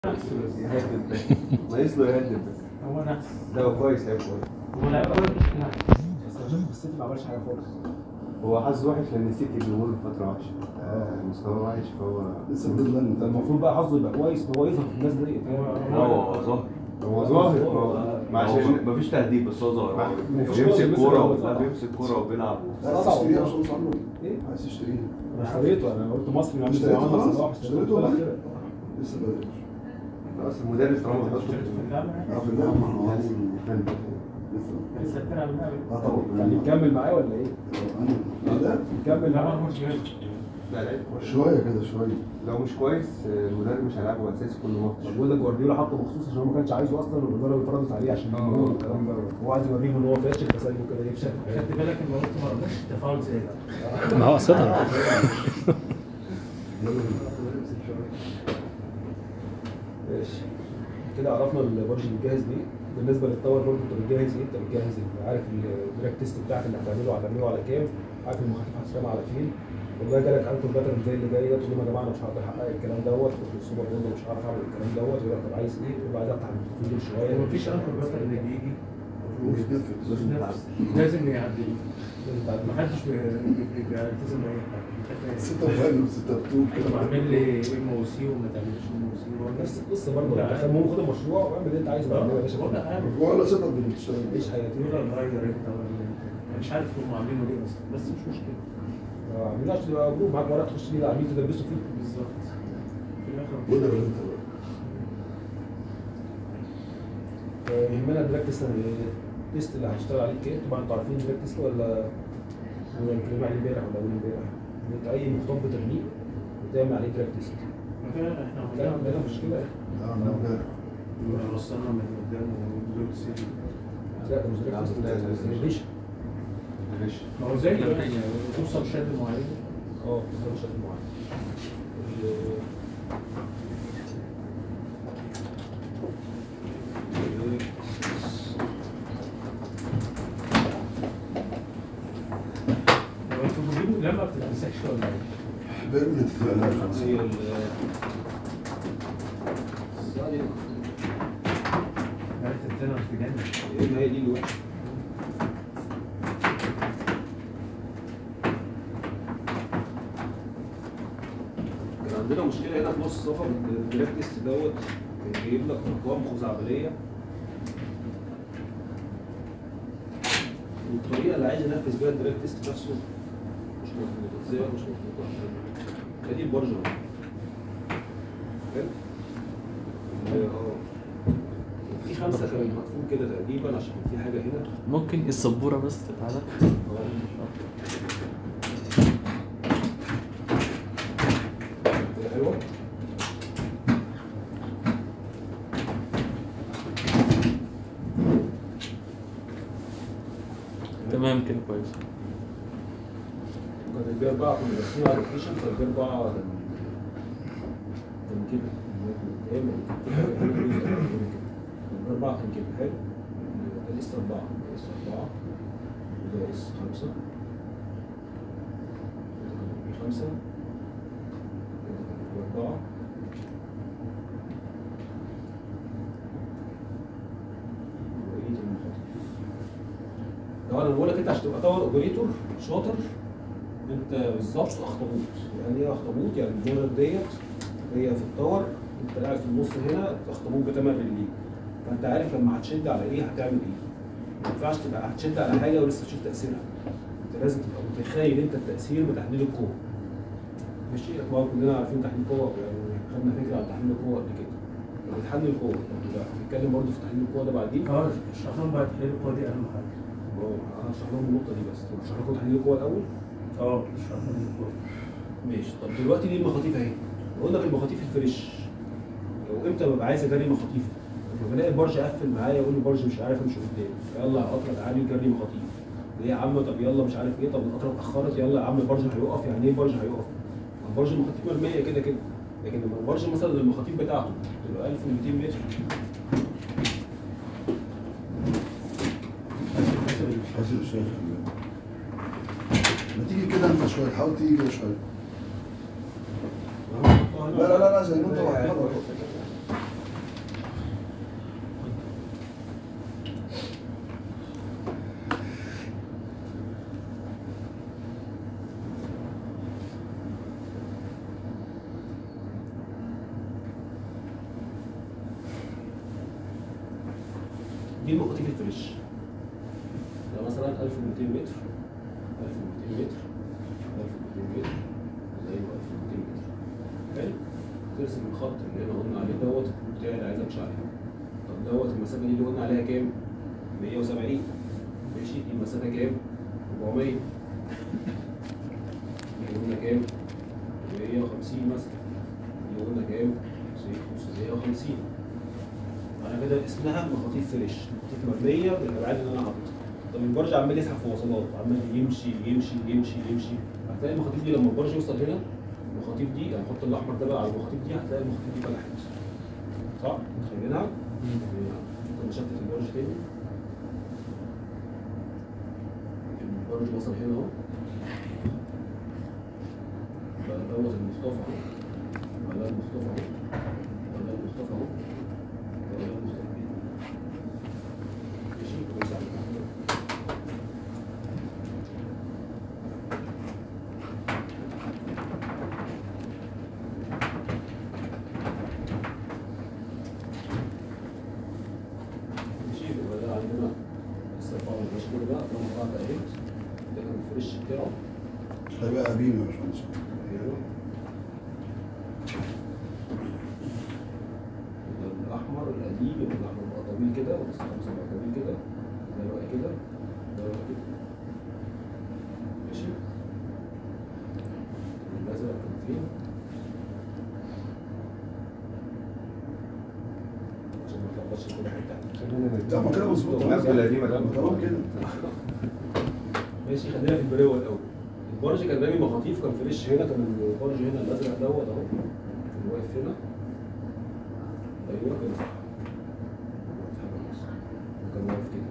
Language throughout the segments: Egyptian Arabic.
يهدد بس ناقص له يهدد بس هو نفس ده هو كويس لعيب كويس هو لا هو نفس بس عشان في السيتي ما عملش حاجه خالص هو حظ وحش لان السيتي بيمر بفتره وحشه آه، مستواه وحش فهو لسه الديدلاين ده المفروض بقى حظه يبقى كويس ان هو يظهر في الناس دي فاهم هو ظاهر هو ظاهر هو ما عشان عشان مفيش تهديد بس هو ظاهر هو مفيش بيمسك كورة كورة بيمسك لا كورة. بيمسك كورة وبيلعب عايز تشتريه عشان صعب ايه عايز تشتريه انا اشتريته انا قلت مصري ما عملش زي اشتريته محمد خلاص؟ صلاح اشتريته اشتريته والله؟ كده. لسه بدري خلاص المدرب طالما حطه اشتريت في اللعبة اه في اللعبة ما هو لازم يفند. لسه لسه بتلعب اللعبة اه طبعا يعني مكمل معايا ولا ايه؟ انا لا مكمل لا معايا ما هوش جاي لا لعيب كويس شويه كده شويه لو مش كويس آه، المدرب مش هيلعبه اساسي كل ماتش بقول لك جوارديولا حطه مخصوص عشان هو ما كانش عايزه اصلا والجمهور فرضت عليه عشان الجمهور والكلام ده هو عايز يوريهم ان هو فاشل فسايبه كده يفشل خدت بالك ان قلت ما قلناش تفاعل زي ده ما هو قصدها ماشي كده عرفنا البرج بيتجهز ليه بالنسبه للتاور برضه انت بتجهز ايه؟ انت بتجهز ال- عارف الدراج تيست بتاعك اللي هتعمله هتعمله على كام؟ عارف المخاطر هتستلم على فين؟ والله جالك انكل باترن زي اللي جاي ده تقول لهم يا جماعه انا مش هقدر احقق الكلام دوت في السوبر بول مش هعرف اعمل الكلام دوت يقول لك طب عايز ايه؟ يبقى عايز افتح المستفيد شويه مفيش انكر بس اللي بيجي مش نفذ مش نفس لازم يعدي لازم تعدي. ما حدش بي- بيلتزم باي حاجه ستة وفاهم ستة بتوب طب كده اعمل لي ام او سي وما تعملش ام او سي نفس القصه برضه لا. دخل المهم خد المشروع واعمل اللي انت عايزه بعمله يا باشا ولا اعمل ولا ست اب بتشتغل عيش حياتي ولا نغير انت ولا مش عارف هم عاملينه ليه اصلا بس مش مشكله ما عملناش تبقى جروب معاك ورق تخش بيه العميل تدرسه فيه بالظبط في الاخر وده اللي انت بقى يهمنا الدراج تيست التيست اللي هتشتغل عليه كام طبعا انتوا عارفين الدراج تيست ولا ولا اتكلمنا عليه امبارح ولا اول امبارح ان انت اي مخطط بترميه بتعمل عليه دراج تيست ما كان احنا لا عندنا مشكله اه من امبارح وصلنا من قدام ودول سيدي لا ده مش دراج تيست ده ريليشن معلش ما هو زي يعني توصل شد معين اه ده مش معين هو انتوا بتجيبوا لما بتتمسكش ولا ايه؟ بيرمنت تبقى لها خمسة هي ال عرفت التنر تجنن هي دي اللي وحشه كان عندنا مشكله هنا في نص الصفحه الدراج تيست دوت كان جايب لك ارقام خزعبليه والطريقه اللي عايز ينفذ بيها الدراج تيست نفسه مش مظبوطه ازاي مش مظبوطه ادي البرج اهو حلو؟ اه في خمسه كانوا مقفول كده تقريبا عشان في حاجه هنا ممكن السبورة بس تتعلق ايوه تمام كده كويس كان البي 4 كنا داخلين على اللوكيشن فالبي 4 كان كان كده دايما البي 4 كان كده حلو ده لسه 4 ده لسه 4 وده لسه 5 5 4 بقية المخاطر لو انا بقول لك انت عشان تبقى تاور اوبريتور شاطر انت بالظبط اخطبوط يعني ايه اخطبوط يعني الجمله ديت هي في التاور انت قاعد في النص هنا اخطبوط بتمن رجليك فانت عارف لما هتشد على ايه هتعمل ايه ما ينفعش تبقى هتشد على حاجه ولسه تشوف تاثيرها انت لازم تبقى متخيل انت التاثير بتحليل القوه ماشي طبعا كلنا عارفين تحليل القوه يعني خدنا فكره عن تحليل القوه قبل كده لما بتحلل القوه طب لا، هنتكلم برضه في تحليل القوه ده بعدين اه اشرح لهم بقى تحليل القوه دي اهم حاجه اه انا هشرح لهم النقطه دي بس طب اشرح لكم تحليل القوه الاول اه اشرح لهم القوه ماشي طب دلوقتي دي المخاطيف اهي قلنا في المخاطيف الفريش لو امتى ببقى عايز اجري مخاطيف لما بلاقي البرج قفل معايا يقول لي البرج مش عارف امشي قدام يلا يا قطره تعالي جري مخاطيف ليه يا عم طب يلا مش عارف ايه طب القطره اتاخرت يلا يا عم البرج هيقف يعني ايه البرج هيقف؟ ما البرج المخاطيف مرميه كده كده لكن لما البرج مثلا المخاطيف بتاعته تبقى 1200 متر حاسب الشيخ ما تيجي كده انت شويه حاول تيجي كده شويه لا لا لا لا زي ما انت واحد مرة. دي المخاطيف الفريش ده مثلا 1200 متر 1200 متر 1200 متر زي 1200 متر حلو ترسم الخط اللي احنا قلنا عليه دوت الكود بتاعي اللي عايز امشي عليه طب دوت المسافه دي اللي قلنا عليها كام؟ 170 ماشي دي المسافه كام؟ 400 دي قلنا كام؟ 150 مثلا دي قلنا كام؟ 550 انا كده اسمها مخاطيف فريش مخاطيف مبنيه بالابعاد اللي انا حاططها طب البرج عمال يسحب في وصلات عمال يمشي يمشي يمشي يمشي هتلاقي المخاطيف دي لما البرج يوصل هنا المخاطيف دي يعني حط الاحمر ده بقى على المخاطيف دي هتلاقي المخاطيف دي فتحت صح؟ متخيلينها؟ ممكن نشتت البرج تاني البرج وصل هنا اهو بقى دوت المصطفى اهو بقى ده المصطفى اهو بقى ده المصطفى اهو بقى ده المصطفى ماشي كويس على كده. ماشي يبقى ده عندنا الصفار المشهور بقى لما قطعت اهيت ده كان الفريش بتاعه هيبقى قديم يا باشمهندس ايوه ده الاحمر القديم يبقى الاحمر بقى طويل كده والخمسه بقى طويل كده ده بقى كده ده بقى كده ماشي الازرق كان فين عشان ما تلخبطش كل حته خلينا لا ما كده مظبوط الناس القديمه لا، ده تمام كده ماشي خلينا في البريوه الاول البرج كان رامي مخاطيف كان فريش هنا كان البرج هنا الازرق دوت اهو كان واقف هنا ايوه كده صح كان واقف كده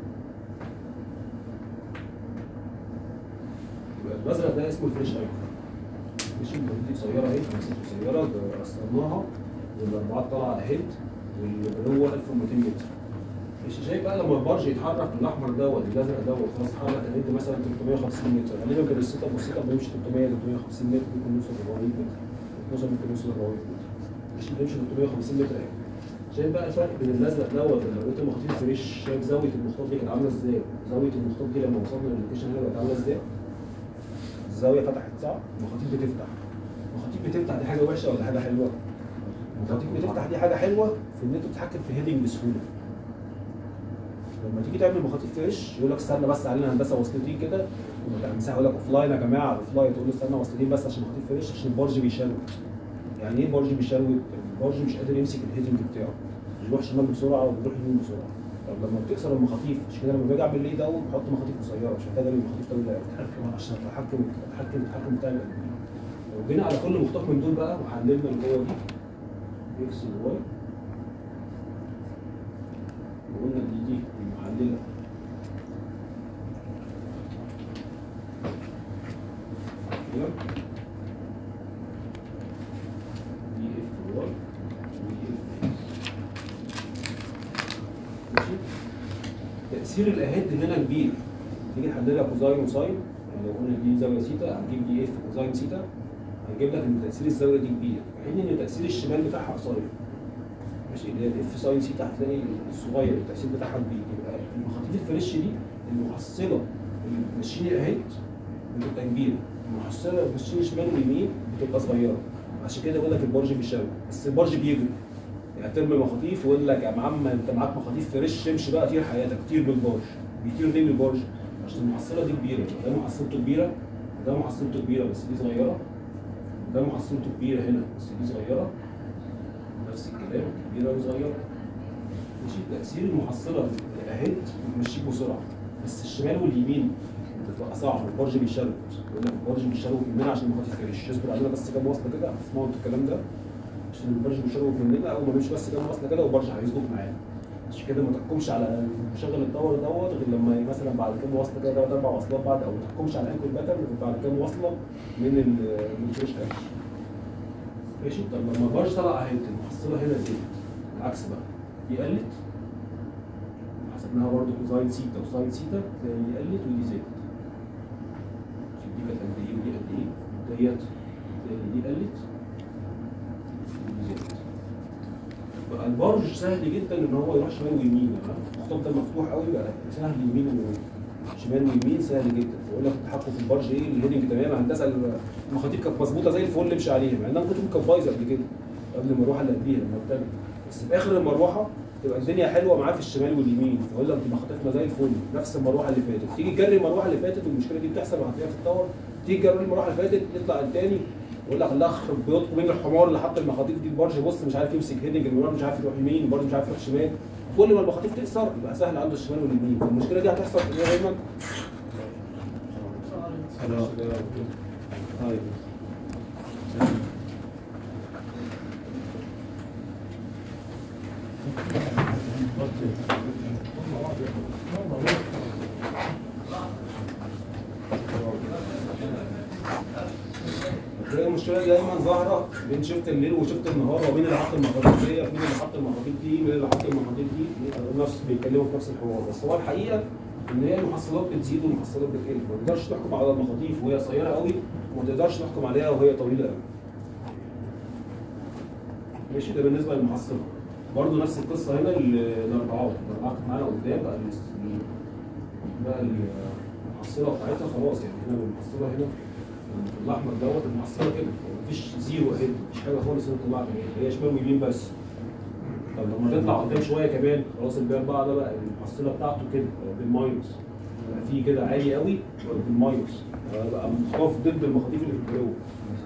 يبقى الازرق ده اسمه الفريش ايكون ماشي المخاطيف دي قصيره اهي مسافه قصيره قسمناها والاربعات طالعه اهيد واللي هو 1200 متر مش شايف بقى لما البرج يتحرك الاحمر دوت الازرق دوت خلاص اتحرك هندي مثلا 350 متر غالبا كان السيت اب والسيت اب بيمشي 300 350 متر ممكن يوصل 400 متر 12 ممكن يوصل 400 متر مش بيمشي 350 متر اهي شايف بقى الفرق بين الازرق دوت لما لقيت المخاطيف فريش شايف زاويه المخطوط دي كانت عامله ازاي؟ زاويه المخطوط دي لما وصلنا للوكيشن هنا كانت عامله ازاي؟ الزاويه فتحت صح؟ المخاطيف بتفتح المخاطيف بتفتح دي حاجه وحشه ولا حاجه حلوه؟ المخاطيف بتفتح دي حاجه حلوه في ان انت بتتحكم في هيدنج بسهوله لما تيجي تعمل مخاطيف فريش يقول لك استنى بس علينا هندسه وصلتين كده مساحه يقول لك اوف لاين يا جماعه اوف لاين تقول له استنى وصلتين بس عشان مخاطيف فريش عشان البرج بيشلوت يعني ايه البرج بيشلوت؟ البرج مش قادر يمسك الهيدنج بتاعه بيروح شمال بسرعه وبيروح يمين بسرعه طب لما بتكسر المخاطيف عشان كده لما باجي اعمل ليه داون بحط مخاطيف قصيره مش محتاج اعمل مخاطيف طويله قوي عشان اتحكم اتحكم التحكم بتاع القلب. لو جينا على كل مخطوط من دول بقى وحللنا القوه دي اكس وواي وقلنا دي دي المحلله كده دي اف واي ودي اف ماشي تأثير الأهد هنا كبير تيجي تحللها كوزاين وساين يعني لو قلنا دي زاوية سيتا هتجيب دي اف كوزاين سيتا هيجيب لك ان تأثير الزاوية دي كبير في حين ان تأثير الشمال بتاعها قصير ماشي اللي هي الاف ساين سيتا هتلاقي الصغير التأثير بتاعها كبير يبقى المخاطيف الفريش دي المحصلة اللي بتمشيني اهد بتبقى كبيرة المحصلة اللي بتمشيني شمال ويمين بتبقى صغيرة عشان كده بقول لك البرج بيشاور بس البرج بيجري يعني ترمي مخاطيف ويقول لك يا عم انت معاك مخاطيف فريش امشي بقى طير حياتك طير بالبرج بيطير ليه بالبرج؟ عشان المحصله دي كبيره ده محصلته كبيره ده محصلته كبيره بس دي صغيره ده محصلته كبيره هنا بس دي صغيره نفس الكلام كبيره وصغيره ماشي تاثير المحصله اهيد بتمشيك بسرعه بس الشمال واليمين بتبقى صعب البرج بيشرب يقول لك البرج بيشرب مننا عشان المخاطيف فريش اصبر علينا بس كام وصله كده هتسمعوا انتوا الكلام ده عشان البرج بيشرب مننا اول ما نمشي بس كام وصله كده والبرج هيظبط معانا عشان كده ما تحكمش على مشغل الدور دوت غير لما مثلا بعد كام وصله كده ثلاث اربع وصلات بعد او ما تحكمش على انكل باترن غير بعد كام وصله من ال من الفريش اكشن ماشي طب لما البرج طلع اهي المحصله هنا زادت العكس بقى دي قلت حسبناها برضه كوزاين سيتا وساين سيتا تلاقي دي قلت ودي زادت شوف دي كانت قد ايه ودي قد ايه ديت تلاقي دي قلت ودي زادت بقى البرج سهل جدا ان هو يروح شمال ويمين يعني الخط ده مفتوح قوي بقى سهل يمين وشمال ويمين سهل جدا بقول لك التحكم في البرج ايه الهيدنج تمام هندسه المخاطيف كانت مظبوطه زي الفل امشي عليها مع انها ممكن تكون كانت بايظه قبل كده قبل المروحه اللي قبليها المرتبه بس في اخر المروحه تبقى الدنيا حلوه معاه في الشمال واليمين فيقول لك دي مخاطفنا زي الفل نفس المروحه اللي فاتت تيجي تجري المروحه اللي فاتت المشكله دي بتحصل وهتلاقيها في التور تيجي تجري المروحه اللي فاتت يطلع التاني يقول لك الله يخرب بيوتكم مين الحمار اللي حط المخاطيف دي البرج بص مش عارف يمسك هيدنج البرج مش عارف يروح يمين البرج مش عارف يروح شمال كل ما المخاطيف تقصر يبقى سهل عنده الشمال واليمين فالمشكله دي هتحصل في ايه دايما طيب هتلاقي المشكله دايما ظاهره بين شفت الليل وشفت النهار ومين اللي حط المخاطيف دي مين اللي حط المخاطيف دي مين اللي حط المخاطيف دي نفس بيتكلموا في نفس الحوار بس هو الحقيقه ان هي المحصلات بتزيد والمحصلات بتقل ما تقدرش تحكم على المخاطيف وهي قصيره قوي وما تقدرش تحكم عليها وهي طويله قوي ماشي ده بالنسبه للمحصله برضه نفس القصه هنا ال- الاربعات الاربعات كانت معانا قدام بقى ال- بقى المحصله بتاعتها خلاص يعني هنا المحصله هنا الاحمر دوت المحصله كده مفيش زيرو اهي مفيش حاجه خالص هنا طلعت هي شمال ويمين بس طب لما تطلع قدام شويه كمان خلاص البير بقى ده بقى المحصله بتاعته كده بالماينس بقى في كده عالي قوي بالماينس بقى مخطوف ضد المخاطيف اللي في الجو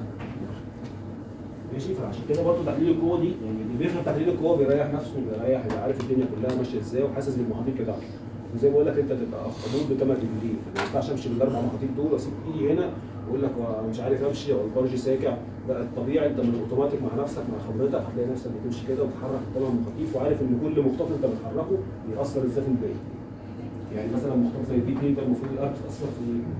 ماشي فعشان كده برضه تحليل القوه دي يعني اللي بيفهم تحليل القوه بيريح نفسه وبيريح يبقى عارف الدنيا كلها ماشيه ازاي وحاسس بالمخاطيف بتاعته وزي ما بقول لك انت تبقى اخطبوط بثمان رجلين ما ينفعش امشي بالاربع مخاطيف دول واسيب ايدي هنا واقول لك انا مش عارف امشي او البرج ساكع لا الطبيعي انت من الاوتوماتيك مع نفسك مع خبرتك هتلاقي نفسك بتمشي كده وتتحرك الثمان مخاطيف وعارف ان كل مخطوف انت بتحركه بيأثر ازاي في الباقي يعني مثلا مخطوف زي البي 2 ده المفروض الارض تأثر في ايه؟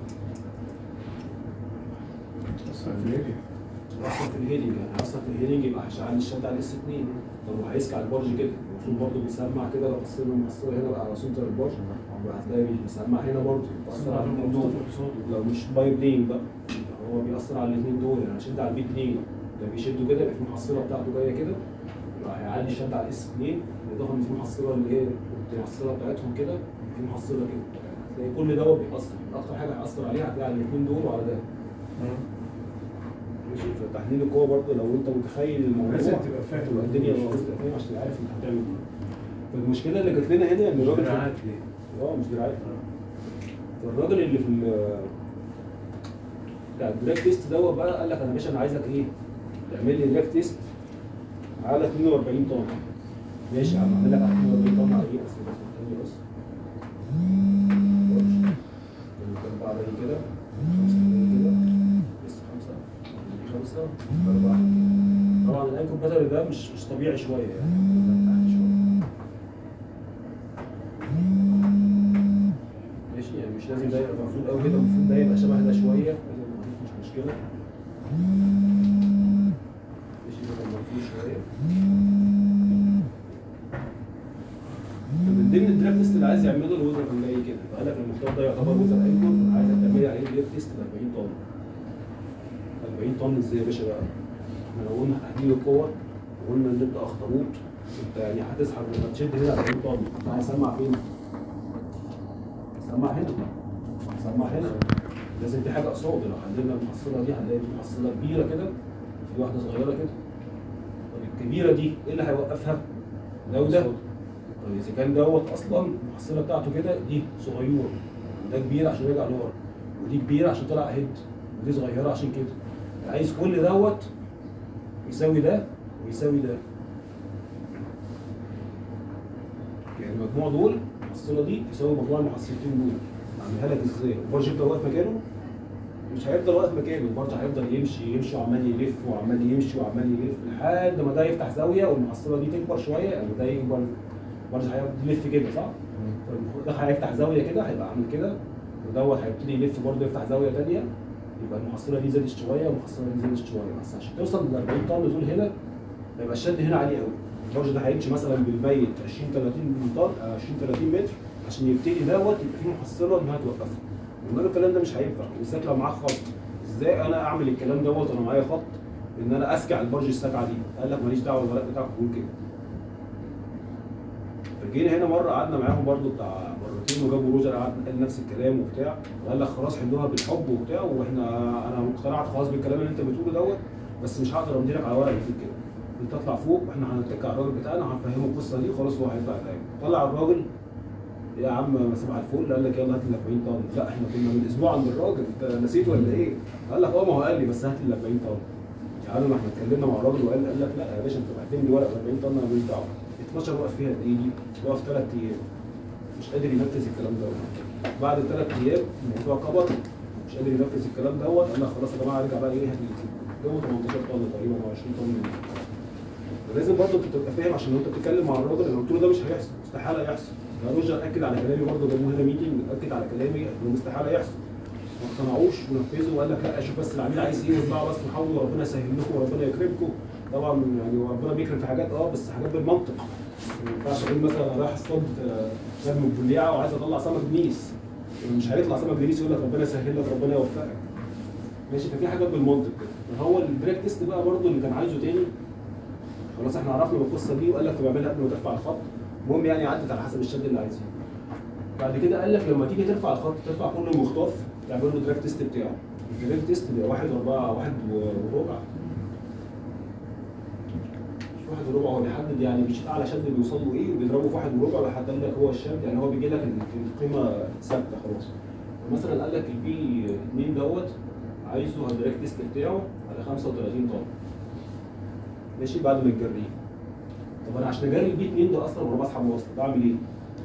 اصلا في الهيدنج يعني اصلا في الهيدنج يبقى هشعل الشد على اس 2 طب وهيسكع البرج كده المفروض برضه بيسمع كده لو بصينا المحصله هنا بقى على سنتر البرج يبقى هتلاقي بيسمع هنا برضه بيأثر على الاثنين دول لو مش باي بلين بقى هو بيأثر على الاثنين دول يعني هشد على البي 2 ده بيشده كده يبقى في المحصله بتاعته جايه كده يبقى هيعلي الشد على الاس 2 بالاضافه ان في محصله اللي هي المحصله بتاعتهم كده في محصله كده هتلاقي كل دوت بيأثر اكتر حاجه هيأثر عليها هتلاقي على الاثنين دول وعلى ده ماشي فتحليل القوه برضه لو انت متخيل الموضوع لازم تبقى فاهم. تبقى الدنيا لازم تبقى فاهم عشان تبقى عارف انت هتعمل ايه فالمشكله اللي جات لنا هنا ان الراجل في- دراعات ليه؟ اه مش دراعات فالراجل اللي في ال بتاع الدراج تيست دوت بقى قال لك انا يا باشا انا عايزك ايه؟ تعمل لي دراج تيست على 42 طن ماشي يا عم اعمل لك على 42 طن على ايه بس بس استني بس كان بعد كده خمسة كده لسه خمسة دي خمسة أربعة طبعا الأنكم باتري ده مش مش طبيعي شوية يعني تحت شوية ماشي يعني مش لازم ده يبقى المفروض قوي كده المفروض ده يبقى شبه ده شويه لازم المفروض مش مشكله ماشي ده كان مفروض شويه من ضمن الدراج تيست اللي عايز يعمله الوزر كان جاي كده فقال لك المختار ده يعتبر وزر ايكون عايزك تعملي عليه دراج تيست ب 40 طن 40 طن ازاي يا باشا بقى؟ احنا لو قلنا تحليل القوه وقلنا ان انت اخطبوط انت يعني هتسحب هتشد هنا 40 طن انت هيسمع فين؟ سمع هنا سمع هنا لازم في حاجه قصاد لو حللنا المحصله دي هنلاقي في محصله كبيره كده في واحده صغيره كده طب الكبيره دي ايه اللي هيوقفها؟ ده وده طب اذا كان دوت اصلا المحصله بتاعته كده دي صغيره وده كبير عشان يرجع لورا ودي كبيره عشان طلع هيد ودي صغيره عشان كده عايز كل دوت يساوي ده ويساوي ده يعني المجموع دول المحصله دي يساوي مجموع المحصلتين دول اعملها لك ازاي؟ البرج يفضل واقف مكانه؟ مش هيفضل واقف مكانه البرج هيفضل يمشي يمشي وعمال يلف وعمال يمشي وعمال يلف لحد ما ده يفتح زاويه والمحصله دي تكبر شويه يعني ده يكبر البرج هيفضل يلف كده صح؟ ده هيفتح زاويه كده هيبقى عامل كده ودوت هيبتدي يلف برضه يفتح زاويه ثانيه يبقى المحصله دي زادت شويه والمحصله دي زادت شويه بس عشان توصل لل 40 طن دول هنا هيبقى الشد هنا عالي قوي البرج ده هيمشي مثلا بالميت 20 30 طن آه، 20 30 متر عشان يبتدي دوت يبقى فيه محصله انها توقفه قلنا الكلام ده مش هينفع بالذات لو معاك خط ازاي انا اعمل الكلام دوت وانا معايا خط ان انا اسكع البرج السبعه دي قال لك ماليش دعوه الورق بتاعك يقول كده فجينا هنا مره قعدنا معاهم برضو بتاع مرتين وجابوا روجر قعد قال نفس الكلام وبتاع وقال لك خلاص حلوها بالحب وبتاع واحنا انا اقتنعت خلاص بالكلام اللي انت بتقوله دوت بس مش هقدر امضي لك على ورقه يكتب كده انت اطلع فوق واحنا هنتكل على الراجل بتاعنا وهنفهمه القصه دي خلاص هو هيطلع يتعامل طلع الراجل يا عم صباح الفل قال لك يلا هات ال 40 طن لا احنا كنا من اسبوع عند الراجل انت نسيت ولا ايه؟ قال لك اه ما هو قال لي بس هات ال 40 طن يا عم ما احنا اتكلمنا مع الراجل وقال قال لك لا يا باشا انت بعتني لي ورقه 40 طن انا ماليش دعوه 12 وقف فيها قد ايه دي؟ وقف ثلاث ايام مش قادر ينفذ الكلام دوت بعد ثلاث ايام الموضوع كبر مش قادر ينفذ الكلام دوت قال لك خلاص يا جماعه ارجع بقى ايه هات جو 18 طن تقريبا او 20 طن لازم برضه انت تبقى فاهم عشان لو انت بتتكلم مع الراجل انا قلت له ده مش هيحصل استحاله يحصل يا روجر اكد على كلامي برضه جابوه هنا ميتنج اكد على كلامي انه استحاله يحصل ما اقتنعوش ونفذوا وقال لك لا شوف بس العميل عايز ايه واطلعوا بس وحاولوا وربنا يسهل لكم وربنا يكرمكم طبعا يعني وربنا بيكرم في حاجات اه بس حاجات بالمنطق ما ينفعش اقول مثلا انا رايح اصطاد سمك بليعه وعايز اطلع سمك دنيس مش هيطلع سمك دنيس يقول لك ربنا يسهل لك ربنا يوفقك ماشي ففي حاجات بالمنطق كده هو البريك تيست بقى برضه اللي كان عايزه تاني خلاص احنا عرفنا القصه دي وقال لك طب اعملها قبل ما ترفع الخط المهم يعني عدت على حسب الشد اللي عايزينه بعد كده قال لك لما تيجي ترفع الخط ترفع كل مخطاف تعمل له دراج تيست بتاعه الدراج تيست بيبقى واحد واربعه واحد وربع مش واحد وربع هو بيحدد يعني بيشوف اعلى شد بيوصل له ايه وبيضربه في واحد وربع لحد لك هو الشد يعني هو بيجي لك القيمه ثابته خلاص مثلا قال لك البي 2 دوت عايزه الدراج تيست بتاعه على 35 طن ماشي بعد ما تجريه طب انا عشان اجري البي 2 ده اصلا وانا بسحب الوصله بعمل ايه؟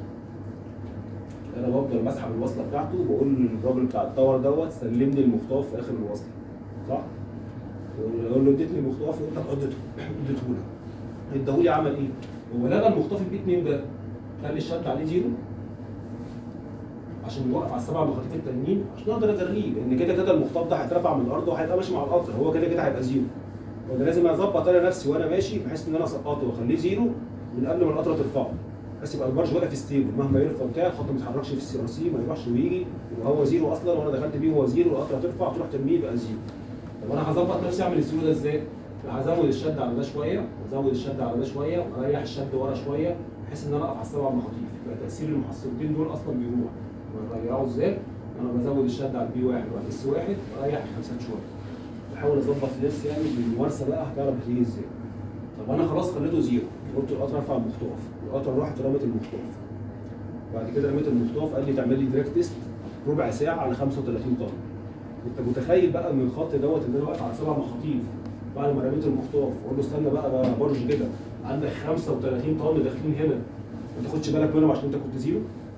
انا بفضل بسحب الوصله بتاعته وبقول للراجل بتاع التاور دوت سلمني المخطاف في اخر الوصله صح؟ يقول له اديتني المخطاف يقول لك اديته اديته لك اداهولي عمل ايه؟ هو لغى المخطاف البي 2 ده خلي الشد عليه زيرو عشان يوقف على السبع مخاطيف التانيين عشان اقدر اجريه لان كده كده المخطاف ده هيترفع من الارض وهيبقى ماشي مع القطر هو كده كده هيبقى زيرو وانا لازم اظبط انا نفسي وانا ماشي بحيث ان انا اسقطه واخليه زيرو من قبل ما القطره ترفعه بحيث يبقى البرج واقف ستيبل مهما يرفع بتاع الخط ما يتحركش في السي ار سي ما يروحش ويجي يبقى هو زيرو اصلا وانا دخلت بيه وهو زيرو القطره ترفع تروح ترميه يبقى زيرو طب انا هظبط نفسي اعمل الزيرو ده ازاي؟ هزود الشد على ده شويه وازود الشد على ده شويه واريح الشد ورا شويه بحيث ان انا اقف على السبع مخاطيف يبقى تاثير المحصلتين دول اصلا بيروح بريحه ازاي؟ انا بزود الشد على البي واحد وعلى الاس واحد واريح الخمسات شويه بحاول اظبط نفسي يعني بالممارسه بقى هتعرف هتيجي ازاي طب انا خلاص خليته زيرو قلت القطر ارفع المخطوف القطر راحت رمت المخطوف بعد كده رميت المخطوف قال لي تعمل لي دراك تيست ربع ساعه على 35 طن انت متخيل بقى ان الخط دوت ان انا واقف على سبع مخاطيف بعد ما رميت المخطوف اقول له استنى بقى بقى برج كده عندك 35 طن داخلين هنا ما تاخدش بالك منهم عشان انت كنت زيرو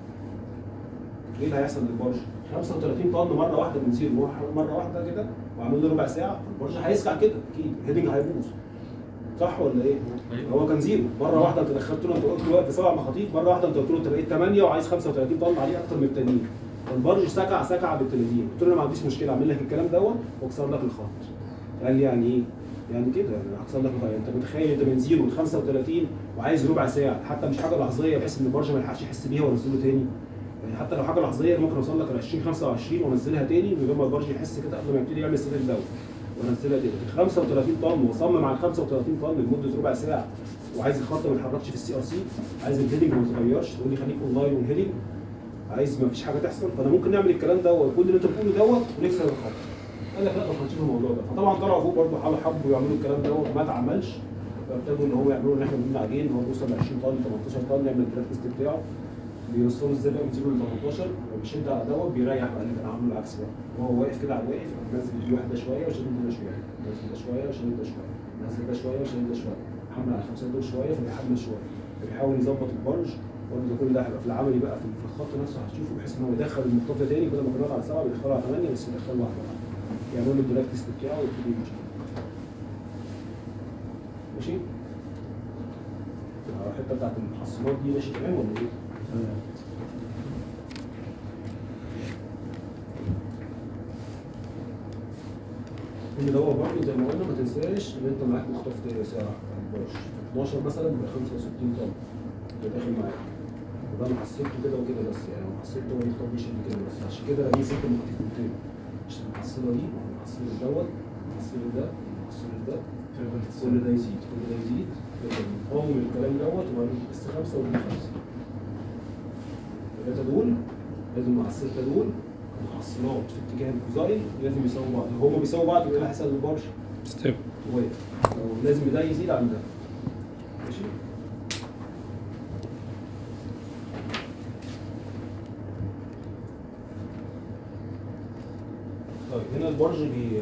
ايه اللي هيحصل للبرج؟ 35 طن مره واحده من زيرو مره- مره واحده كده واعمل له ربع ساعه البرج هيسكع كده اكيد الهيدنج هيبوظ صح ولا ايه؟ أيوة. هو كان زيرو مره واحده انت دخلت له انت قلت له واقف بسبع مخاطيف مره واحده انت قلت له انت بقيت 8 وعايز 35 طن عليه اكتر من التانيين البرج سكع سكع بالتلاتين قلت له انا ما عنديش مشكله اعمل لك الكلام دوت واكسر لك الخط قال لي يعني ايه؟ يعني كده يعني هكسر لك الخط انت متخيل انت من زيرو ل 35 وعايز ربع ساعه حتى مش حاجه لحظيه بحيث ان البرج ما يلحقش يحس بيها وانزله تاني يعني حتى لو حاجه لحظيه ممكن اوصل لك ل 20 25 وانزلها تاني من غير ما البرج يحس كده قبل ما يبتدي يعمل سيت داون وانزلها تاني 35 طن وصمم على 35 طن لمده ربع ساعه وعايز الخط ما يتحركش في السي ار سي عايز الهيدنج ما يتغيرش تقول لي خليك اونلاين والهيدنج عايز ما فيش حاجه تحصل فانا ممكن نعمل الكلام دوت كل اللي انت بتقوله دوت ونكسر الخط قال لك لا طب هنشوف الموضوع ده فطبعا طلعوا فوق برضه حاولوا حبوا يعملوا الكلام دوت ما اتعملش فابتدوا ان هو يعملوا ان احنا بنبني عجين هو بيوصل ل 20 طن 18 طن يعمل الدراج تيست بتاعه بيوصلوا ازاي بقى من 0 ل 18 وبيشد على دوت بيريح بقى اللي كان عامله العكس بقى وهو واقف كده على الواقف نزل دي واحده شويه وشد ده شويه نزل ده شويه وشد ده شويه نزل ده شويه وشد ده شويه حمل على الخمسه دول شويه فبيحمل شويه فبيحاول يظبط البرج برضه كل ده هيبقى في العملي بقى في في الخط نفسه هتشوفه بحيث ان هو يدخل المخطوط ده تاني بدل ما كان واقف على سبعه بيدخله على ثمانيه بس يدخله واحده واحده يعملوا له الدراج تيست بتاعه ويبتدي يمشي ماشي؟ الحته بتاعت المحصنات دي ماشي تمام ولا ايه؟ كل ده برضه زي ما قلنا ما تنساش ان انت معاك مخطوف ساعه 12 مثلا ب 65 طن اللي داخل معاك وده انا حسيته كده وكده بس يعني انا حسيته هو المخطوف بيشد كده بس عشان كده دي ست مخطوفتين عشان المحصله دي المحصله دوت المحصله ده المحصله ده كل ده يزيد كل ده يزيد كده نقوم الكلام دوت وبعدين بس خمسه ودي خمسه الثلاثه دول لازم مع السته دول محصلات في اتجاه الكوزاين لازم يساووا بعض لو هما بيساووا بعض يبقى هيحصل البرج ستيب واقف لو لازم ده يزيد عن ده ماشي طيب هنا البرج بي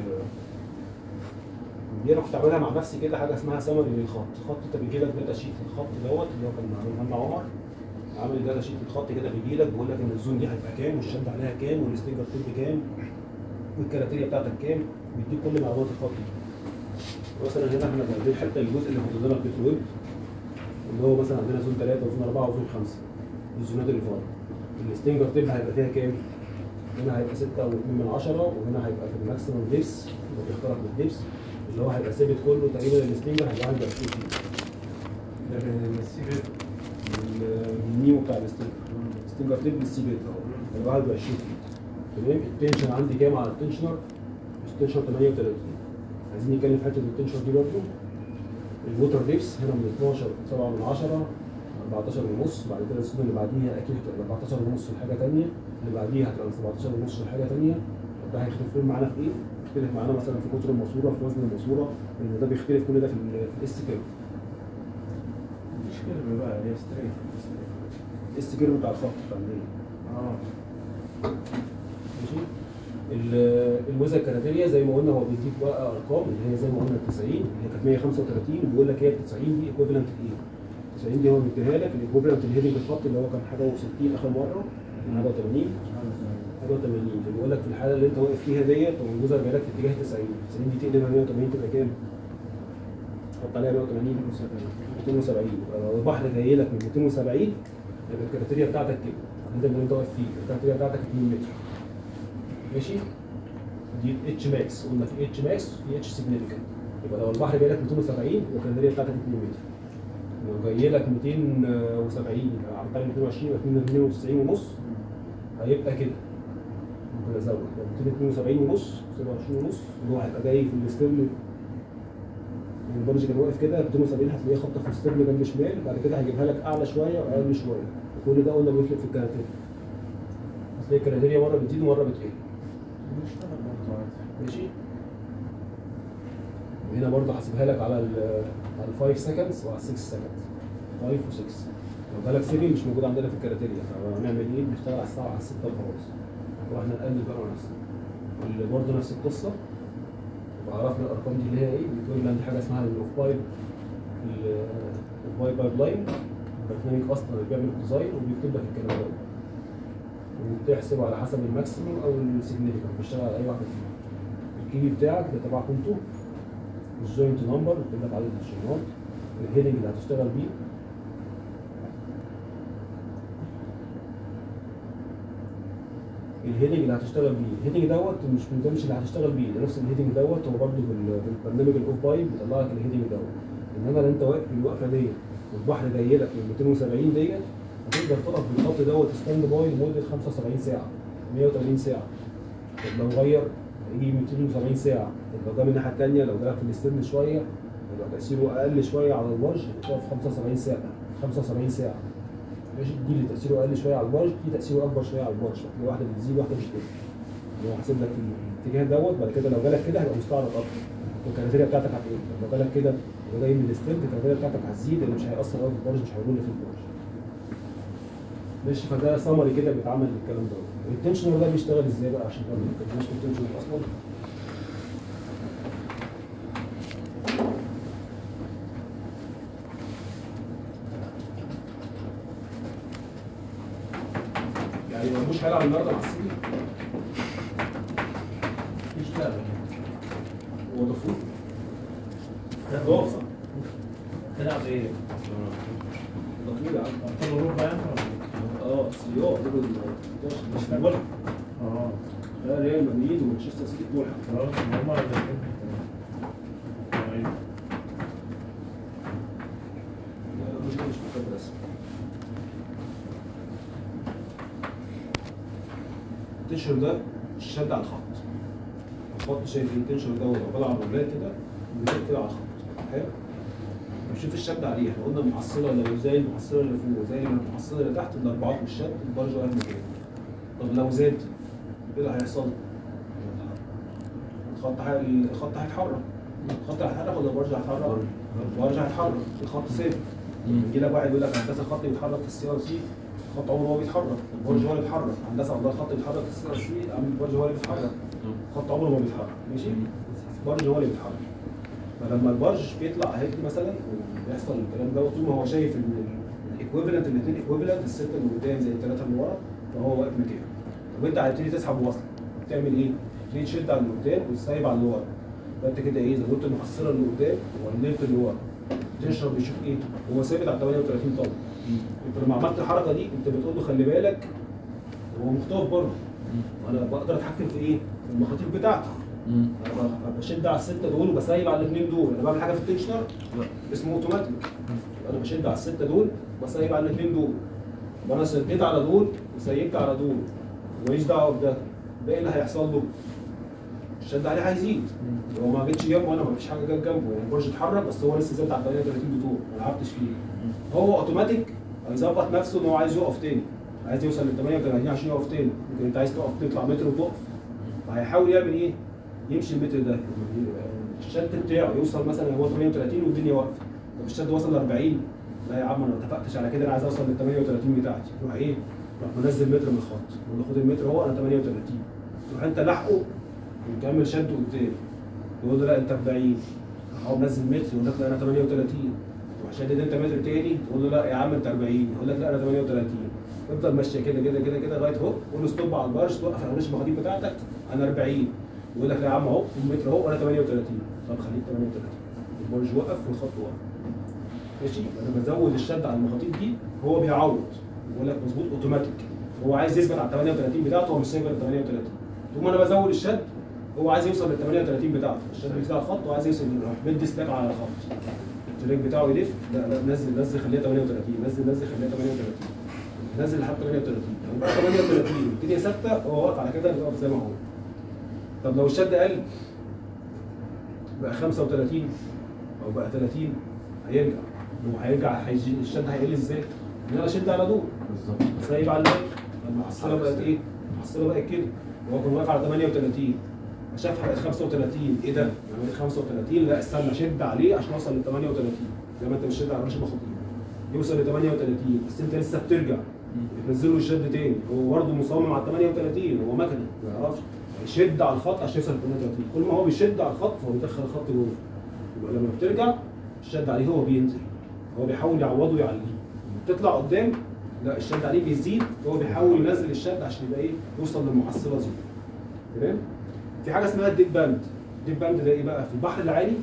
دي انا كنت عاملها مع نفسي كده حاجه اسمها سمري للخط الخط انت بيجي لك داتا شيت الخط دوت اللي هو كان معمول لنا عمر عامل داتا شيت الخط كده بيجي لك بيقول لك ان الزون دي هتبقى كام والشد عليها كام والستينجر تيب كام والكراتيريا بتاعتك كام بيديك كل معلومات الخط دي مثلا هنا احنا جايبين حتى الجزء اللي حطينا لك بيت ويب اللي هو مثلا عندنا زون 3 وزون 4 وزون 5 الزونات اللي فوق الستينجر تيب هيبقى فيها كام؟ هنا هيبقى 6 و2 من 10 وهنا هيبقى في الماكسيمم ديبس اللي بيخترق بالديبس اللي هو هيبقى ثابت كله تقريبا الستينجر هيبقى 21 فيه ده من السي بي النيو بتاع الستينجر الستينجر تيب بالسي بيت اهو هيبقى 21 فيه تمام التنشن عندي كام على التنشنر؟ التنشنر 38 عايزين نتكلم في حته التنشن دي برضه الووتر ديبس هنا من 12 7 من 10 14 ونص بعد كده السنه اللي بعديها اكيد هتبقى 14 ونص لحاجه ثانيه اللي بعديها هتبقى من 17 ونص لحاجه ثانيه ده هيختلف معانا في ايه؟ بيختلف معانا مثلا في قطر الماسوره في وزن الماسوره لان ده بيختلف كل ده في الاس كيرف مش كده بقى هي ستريت الاس كيرف بتاع الخط الفنيه اه ماشي ال- الوزن الكراتيريا زي ما قلنا هو بيديك بقى ارقام اللي هي زي ما قلنا ال 90 اللي هي كانت 135 وبيقول لك هي ال 90 دي ايكوفالنت لايه؟ 90 دي هو مديها لك الايكوفالنت الهيدنج الخط اللي هو كان حاجه و60 اخر مره حاجه 80 حاجه 80 بيقول لك في الحاله اللي انت واقف فيها ديت هو الجزر جاي لك في اتجاه 90 90 دي تقلبها 180 تبقى كام؟ حط عليها 180 270 يبقى لو البحر جاي لك من 270 يبقى الكراتيريا بتاعتك كده انت اللي انت واقف فيه الكراتيريا بتاعتك 2 متر ماشي دي اتش ماكس قلنا في اتش ماكس في اتش سيجنيفيكانت يبقى لو البحر جاي لك 270 يبقى الكراتيريا بتاعتك 2 متر لو جاي لك 270 يبقى عن طريق 220 يبقى 292 ونص هيبقى كده ممكن ازود لو 272 ونص 27 ونص اللي هو هيبقى جاي في الاسترن البرج كان واقف كده 270 هتلاقيه خبطه في الاسترن جنب شمال بعد كده هيجيبها لك اعلى شويه واقل شويه كل ده قلنا بيفرق في الكراتيريا هتلاقي الكراتيريا مره بتزيد ومره بتقل بنشتغل برضه عادي ماشي وهنا برضه هسيبها لك على ال على ال 5 سكندز وعلى ال 6 سكندز 5 و 6 لو جالك 7 مش موجود عندنا في الكراتيريا فهنعمل ايه؟ نشتغل على الساعه على 6 وخلاص واحنا نقلل بقى مع نفسنا واللي برضه نفس القصه يبقى عرفنا الارقام دي اللي هي ايه؟ بتقول لي عندي حاجه اسمها الاوف بايب الواي بايب لاين البرنامج اصلا اللي بيعمل الديزاين وبيكتب لك الكلام ده وبتحسبه على حسب الماكسيموم او السيجنيفيكانت بيشتغل على اي واحده فيهم الكيبي بتاعك ده تبع قيمته الجوينت نمبر بيكتب لك عدد الشنات الهيدنج اللي هتشتغل بيه الهيدنج اللي هتشتغل بيه الهيدنج دوت مش ده مش اللي هتشتغل بيه ده نفس الهيدنج دوت هو برضه بال- بالبرنامج الاوف بايب بيطلع لك الهيدنج دوت انما لو انت واقف في الوقفه ديت والبحر جاي لك من 270 ديت هتقدر تقف بالخط دوت ستاند باي لمده 75 ساعه 180 ساعه طب لو غير يجي 270 ساعه طب لو جه من الناحيه الثانيه لو جالك في الاسترن شويه يبقى تاثيره اقل شويه على البرج تقف 75 ساعه 75 ساعه ماشي دي اللي تاثيره اقل شويه على البرج دي تاثيره اكبر شويه على البرج في واحده بتزيد واحده بتقل هو حاسب لك في الاتجاه دوت بعد كده لو جالك كده هيبقى مستعرض اكتر الكراتيريا بتاعتك هتقل لو جالك كده وجاي من الاسترن الكراتيريا بتاعتك هتزيد اللي مش هيأثر قوي في البرج مش هيرول في البرج ماشي فده سمري كده بيتعمل للكلام ده التنشنر ده بيشتغل ازاي بقى عشان ما اتكلمناش في التنشنر اصلا يعني ما مش هيلعب النهارده مع السيتي يشتغل هو ده فوق تلعب تلعب ايه؟ ده طويل يا عم ابطال اوروبا يعني ولا إيه؟ اه سياق دول مش في الملعب اه ده ريال مدريد ومانشستر سيتي ملحق خلاص هم اللي ايوه مش مش محتاج رسم التنشر ده الشد على الخط الخط شايف ايه التنشر ده لو بلعب رولات كده بيدق كده على الخط حلو بنشوف الشد عليه احنا قلنا المحصله لو زي المحصله اللي فوق زي المحصله اللي تحت الاربعات والشد البرج واقف مكانه طب لو زاد ايه اللي هيحصل؟ الخط هي- الخط هيتحرك الخط هيتحرك ولا البرج هيتحرك؟ البرج هيتحرك الخط ثابت يجي لك واحد يقول لك هندسه الخط بيتحرك في السي ار سي الخط عمره ما بيتحرك البرج هو اللي بيتحرك هندسه والله الخط بيتحرك في السي ار سي عم البرج هو اللي بيتحرك الخط عمره ما بيتحرك ماشي البرج هو اللي بيتحرك فلما البرج بيطلع هيك مثلا وبيحصل الكلام ده طول ما هو شايف ان الايكويفالنت الاثنين ايكويفالنت السته اللي قدام زي الثلاثه اللي ورا فهو واقف مكانه طب انت هتبتدي تسحب وصل تعمل ايه؟ تبتدي تشد على اللي قدام وتسيب على اللي ورا فانت كده ايه زودت المحصله اللي قدام وقللت اللي ورا تشرب يشوف ايه هو ثابت على 38 طن انت لما عملت الحركه دي انت بتقول له خلي بالك هو مخطوف برضه وانا بقدر اتحكم في ايه؟ في المخاطيف بتاعته مم. انا ب- بشد على السته دول وبسيب على الاثنين دول انا بعمل حاجه في التنشنر اسمه اوتوماتيك انا بشد على السته دول وبسيب على الاثنين دول وانا شديت على دول وسيبت على دول ماليش دعوه بده ده ايه اللي هيحصل له؟ الشد عليه هيزيد هو ما جتش جنبه انا ما فيش حاجه جت جنبه يعني البرج اتحرك بس هو لسه زاد على 38 بتوع ما لعبتش فيه هو اوتوماتيك هيظبط نفسه ان هو عايز يقف تاني عايز يوصل لل 38 عشان يقف تاني ممكن انت عايز تقف تطلع متر وتقف فهيحاول يعمل ايه؟ يمشي المتر ده الشد بتاعه يوصل مثلا هو 38 والدنيا واقفه طب الشد وصل ل 40 لا يا عم انا ما اتفقتش على كده انا عايز اوصل لل 38 بتاعتي يروح ايه؟ يروح منزل متر من الخط يقول له خد المتر اهو انا 38 تروح انت لاحقه وتكمل شد قدام يقول له لا انت 40 هو منزل متر يقول لك لا انا 38 تروح شدد انت متر تاني تقول له لا يا عم انت 40 يقول لك لا انا 38 افضل ماشيه كده كده كده كده لغايه اهو قول له ستوب على البارش توقف على الريش المخاطيف بتاعتك انا 40 يقول لك لا يا عم اهو المتر اهو وانا 38 طب خليك 38 البارش وقف والخط وقف ماشي انا بزود الشد على المخاطيف دي هو بيعوض بيقول لك مظبوط اوتوماتيك هو عايز يثبت على 38 بتاعته هو مش سايب ال 38 طول ما انا بزود الشد هو عايز يوصل لل 38 بتاعته الشد بيزيد على الخط وعايز يوصل يروح مدي سلاك على الخط التريك بتاعه يلف لا لا نزل نزل خليها 38 نزل نزل خليها 38 نزل لحد 38 لو بقى 38 الدنيا ثابته هو واقف على كده يقف زي ما هو طب لو الشد قل بقى 35 او بقى 30 هيرجع هو هيرجع هيجي الشد هيقل ازاي؟ ان انا اشد على دول بالظبط سايب على الليل المحصله بقت ايه؟ المحصله بقت كده هو كان واقف على 38 شافها بقت 35 ايه ده؟ يعني بقت 35 لا استنى اشد عليه عشان اوصل لل 38 زي ما انت بتشد على رش المخاطيف يوصل ل 38 بس انت لسه بترجع بتنزل له الشد تاني هو برضه مصمم على 38 هو مكنه ما يعرفش يشد على الخط عشان يوصل ل 38 كل ما هو بيشد على الخط فهو بيدخل الخط جوه يبقى لما بترجع الشد عليه هو بينزل هو بيحاول يعوضه يعليه تطلع قدام لا الشد عليه بيزيد فهو بيحاول ينزل الشد عشان يبقى ايه يوصل للمحصله دي تمام في حاجه اسمها الديب باند الديب باند ده ايه بقى في البحر العالي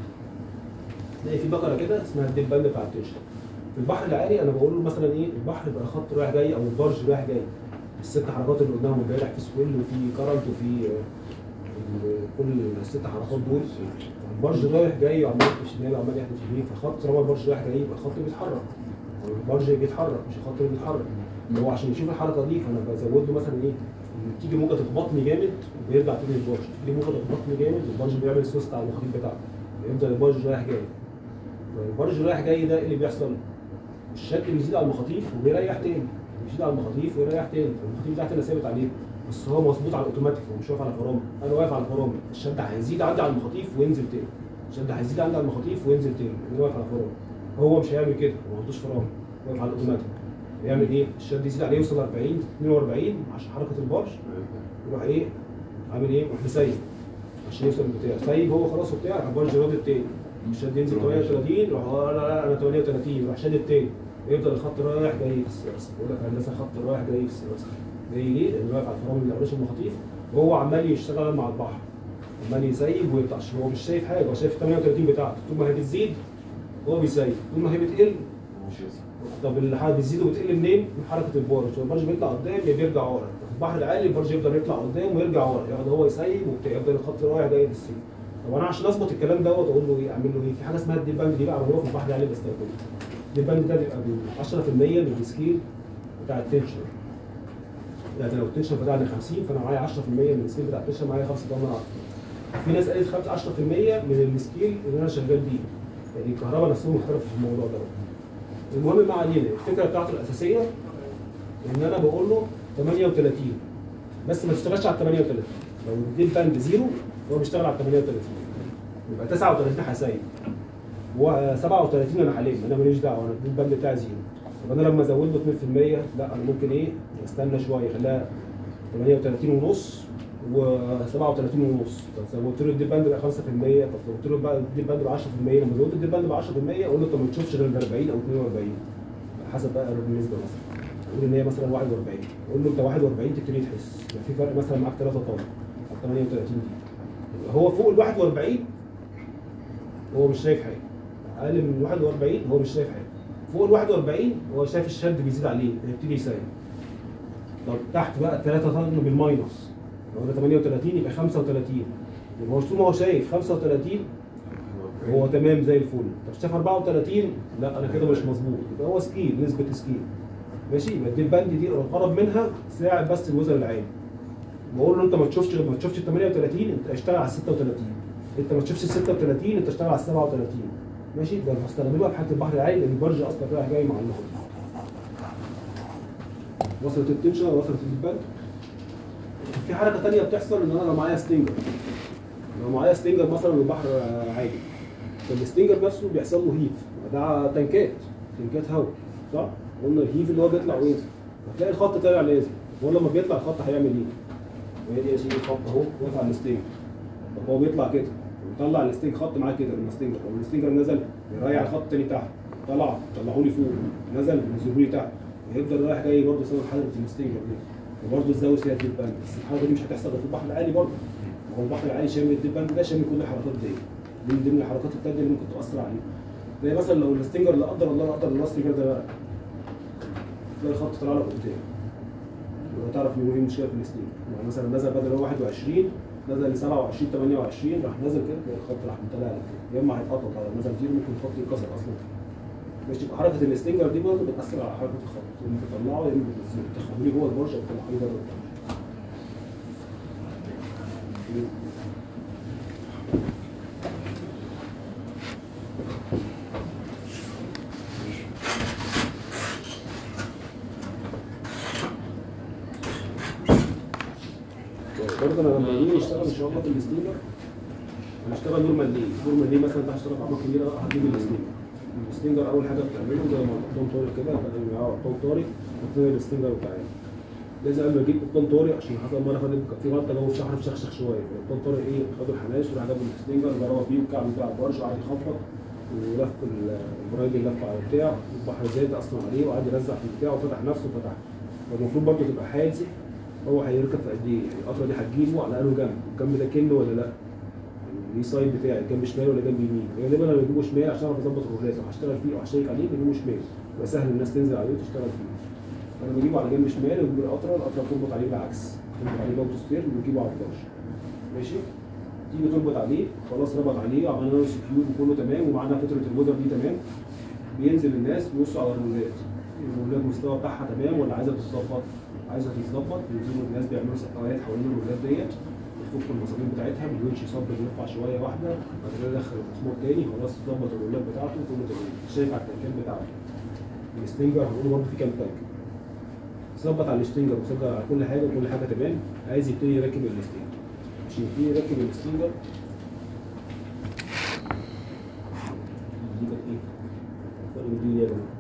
تلاقي في بقره كده اسمها الديب باند بتاع التنشن في البحر العالي انا بقول له مثلا ايه البحر بقى خط رايح جاي او البرج رايح جاي الست حركات اللي قلناهم امبارح في سويل وفي كارنت وفي آه، ال- كل الست حركات دول البرج رايح جاي وعمال يحدف شمال وعمال يحدف يمين فالخط طالما البرج رايح جاي يبقى الخط بيتحرك البرج بيتحرك مش الخط اللي بيتحرك هو عشان يشوف الحركه دي فانا بزود له مثلا ايه تيجي موجه تخبطني جامد وبيرجع تاني البرج تيجي موجه تخبطني جامد والبرج بيعمل سوست على المخاطيف بتاعته يفضل البرج رايح جاي البرج رايح جاي ده ايه اللي بيحصل؟ الشد بيزيد على المخاطيف وبيريح تاني بيزيد على المخاطيف ويريح تاني المخاطيف بتاعتي انا ثابت عليه بس هو مظبوط على الاوتوماتيك هو مش واقف على فرامل انا واقف على الفرامل الشد هيزيد عندي على المخاطيف وينزل تاني الشد هيزيد عندي على المخاطيف وينزل تاني انا واقف على الفرامل هو مش هيعمل كده هو ما عندوش فرامل واقف على الاوتوماتيك يعمل ايه؟ الشد يزيد عليه يوصل 40 42 عشان حركه البرج يروح ايه؟ عامل ايه؟ يروح مسيب عشان يوصل للبتاع سايب هو خلاص وبتاع راح البرج رادد تاني الشد ينزل 38 يروح آه لا لا انا 38 يروح شادد تاني يفضل الخط رايح جاي في السياسه بقول لك هندسه خط رايح جاي في السياسه جاي ليه؟ لانه واقف على الفرامل اللي قريش المخاطيف وهو عمال يشتغل مع البحر عمال يسيب ويقطع عشان هو مش شايف حاجه هو شايف 38 بتاعته طول ما هي بتزيد هو بيسيب طول ما هي بتقل طب الحركه بتزيد وبتقل منين؟ من حركه البرج، البرج بيطلع قدام يا بيرجع ورا، في البحر العالي البرج يفضل يطلع قدام ويرجع ورا، يقعد هو يسيب وبتاع يفضل الخط رايح جاي للسيب. طب انا عشان اظبط الكلام دوت اقول له ايه؟ اعمل له ايه؟ في حاجه اسمها الديب باند دي بقى هو في البحر العالي بستخدمها. الديب باند ده بيبقى ب 10% من السكيل بتاع التنشن. يعني لو التنشن بتاعنا 50 فانا معايا 10% من السكيل بتاع التنشن معايا 5 طن في ناس قالت 10% من السكيل اللي انا شغال بيه يعني الكهرباء نفسهم اختلفوا في الموضوع ده المهم ما علينا الفكره بتاعته الاساسيه ان انا بقول له 38 بس ما تشتغلش على 38 لو اديت باند زيرو هو بيشتغل على 38 يبقى 39 حسايب و 37 انا حاليا انا ماليش دعوه انا اديت الباند بتاعي زيرو طب انا لما ازود له 2% لا انا ممكن ايه استنى شويه خليها 38 ونص و37 ونص طب لو قلت له ادي الباند بقى 5% طب لو قلت له بقى ادي الباند ب 10% لما زودت ادي الباند ب 10% اقول له انت ما تشوفش غير ال 40 او 42 حسب بقى النسبه مثلا اقول ان هي مثلا 41 اقول له انت 41 تبتدي تحس يعني في فرق مثلا معاك 3 طن على 38 دي يبقى هو فوق ال 41 هو مش شايف حاجه اقل من 41 هو مش شايف حاجه فوق ال 41 هو شايف الشد بيزيد عليه هيبتدي يسيب طب تحت بقى 3 طن بالماينس لو ده 38 يبقى 35 يبقى هو طول ما هو شايف 35 هو تمام زي الفل طب شاف 34 لا انا كده مش مظبوط يبقى هو سكيل نسبه سكيل ماشي يبقى دي البند دي الغرض منها ساعد بس الوزن العالي بقول له انت ما تشوفش ما تشوفش ال 38 انت اشتغل على ال 36 انت ما تشوفش ال 36 انت اشتغل على ال 37 ماشي ده انا هستخدمه بقى في حاله البحر العالي لان البرج اصلا رايح جاي مع النهر وصلت التنشن وصلت البند في حركه ثانيه بتحصل ان انا لو معايا ستينجر لو معايا ستينجر مثلا والبحر عادي فالستينجر نفسه بيحصل له هيف ده تنكات تنكات هواء صح؟ قلنا الهيف اللي هو بيطلع وينزل هتلاقي الخط طالع لازم هو لما بيطلع الخط هيعمل ايه؟ وهي دي يا سيدي الخط اهو واقف على الستينجر طب هو بيطلع كده ويطلع الستينج خط معاه كده من الستينجر لو الستينجر نزل يريح الخط تاني تحت طلع طلعوا لي فوق نزل نزلوا لي تحت ويفضل رايح جاي برضه سبب حركه الستينجر دي وبرضه الزاويه فيها الديب باند بس الحركه دي مش هتحصل غير في البحر العالي برضه هو البحر العالي شامل الديب باند ده شامل كل الحركات دي دي من ضمن الحركات التانية اللي ممكن تأثر عليه زي مثلا لو الستينجر لا قدر الله لا قدر الله الستينجر ده بقى تلاقي الخط طلع لك قدام يبقى تعرف ان هو ايه المشكله في الستينجر يعني مثلا نزل بدل هو 21 نزل ل 27 28 راح نزل كده تلاقي الخط راح مطلع لك كده يا اما هيتقطع على نزل زيرو ممكن الخط يتكسر اصلا ماشي يبقى حركه الستينجر دي برضه بتاثر على حركه الخط يا اما بتطلعه يا اما بتنزله تخليه جوه البرج او تطلعيه بره البرج برضه انا لما نيجي نشتغل ان شاء الله في الستيمر هنشتغل نورمال ليه؟ نورمال ليه مثلا انت هتشتغل في اعماق كبيره هتجيب الستيمر الستينجر اول حاجه بتعمله زي ما قبطان طارق كده بدل ما يقعد قبطان طارق هتلاقي الستينجر بتاعي لازم قبل ما اجيب قبطان طارق عشان حصل مره فاتت كان في غلطه جو الشحر مشخشخ شويه قبطان طارق ايه خدوا الحماس وراح جاب الستينجر ضربه فيه والكعب بتاع البرج وقعد يخبط ولف البرايد لف على البتاع والبحر زاد اصلا عليه وقعد يرزع في البتاع وفتح نفسه وفتح فالمفروض برضه تبقى حازق هو هيركب في قد ايه؟ يعني القطره دي هتجيبه على انه جنب، الجنب ده كنه ولا لا؟ ليه سايد بتاعي جنب شمال ولا جنب يمين؟ غالبا انا بجيبه شمال عشان اعرف اظبط الرولات لو هشتغل فيه او هشيك عليه بجيبه شمال يبقى سهل الناس تنزل عليه وتشتغل فيه. انا بجيبه على جنب شمال وبجيب القطره القطره تربط عليه بالعكس تربط عليه باوتو ستير وتجيبه على الفرش. ماشي؟ تيجي تربط عليه خلاص ربط عليه عملنا له سكيور وكله تمام ومعانا فتره الوزر دي تمام بينزل الناس بيبصوا على الرولات الرولات المستوى بتاعها تمام ولا عايزه تتظبط عايزه تتظبط بينزلوا الناس بيعملوا سقايات حوالين الرولات ديت يفكوا المسامير بتاعتها بالونش يصب يرفع شويه واحده بعد كده يدخل المسمار تاني خلاص ظبط الرولات بتاعته كله تمام شايف على التنكات بتاعته الستينجر هنقول برضه في كام تانك ظبط على الستينجر وسجل على كل حاجه وكل حاجه تمام عايز يبتدي يركب الستينجر عشان يبتدي يركب الستينجر دي كانت ايه؟ فرق دي يا جماعه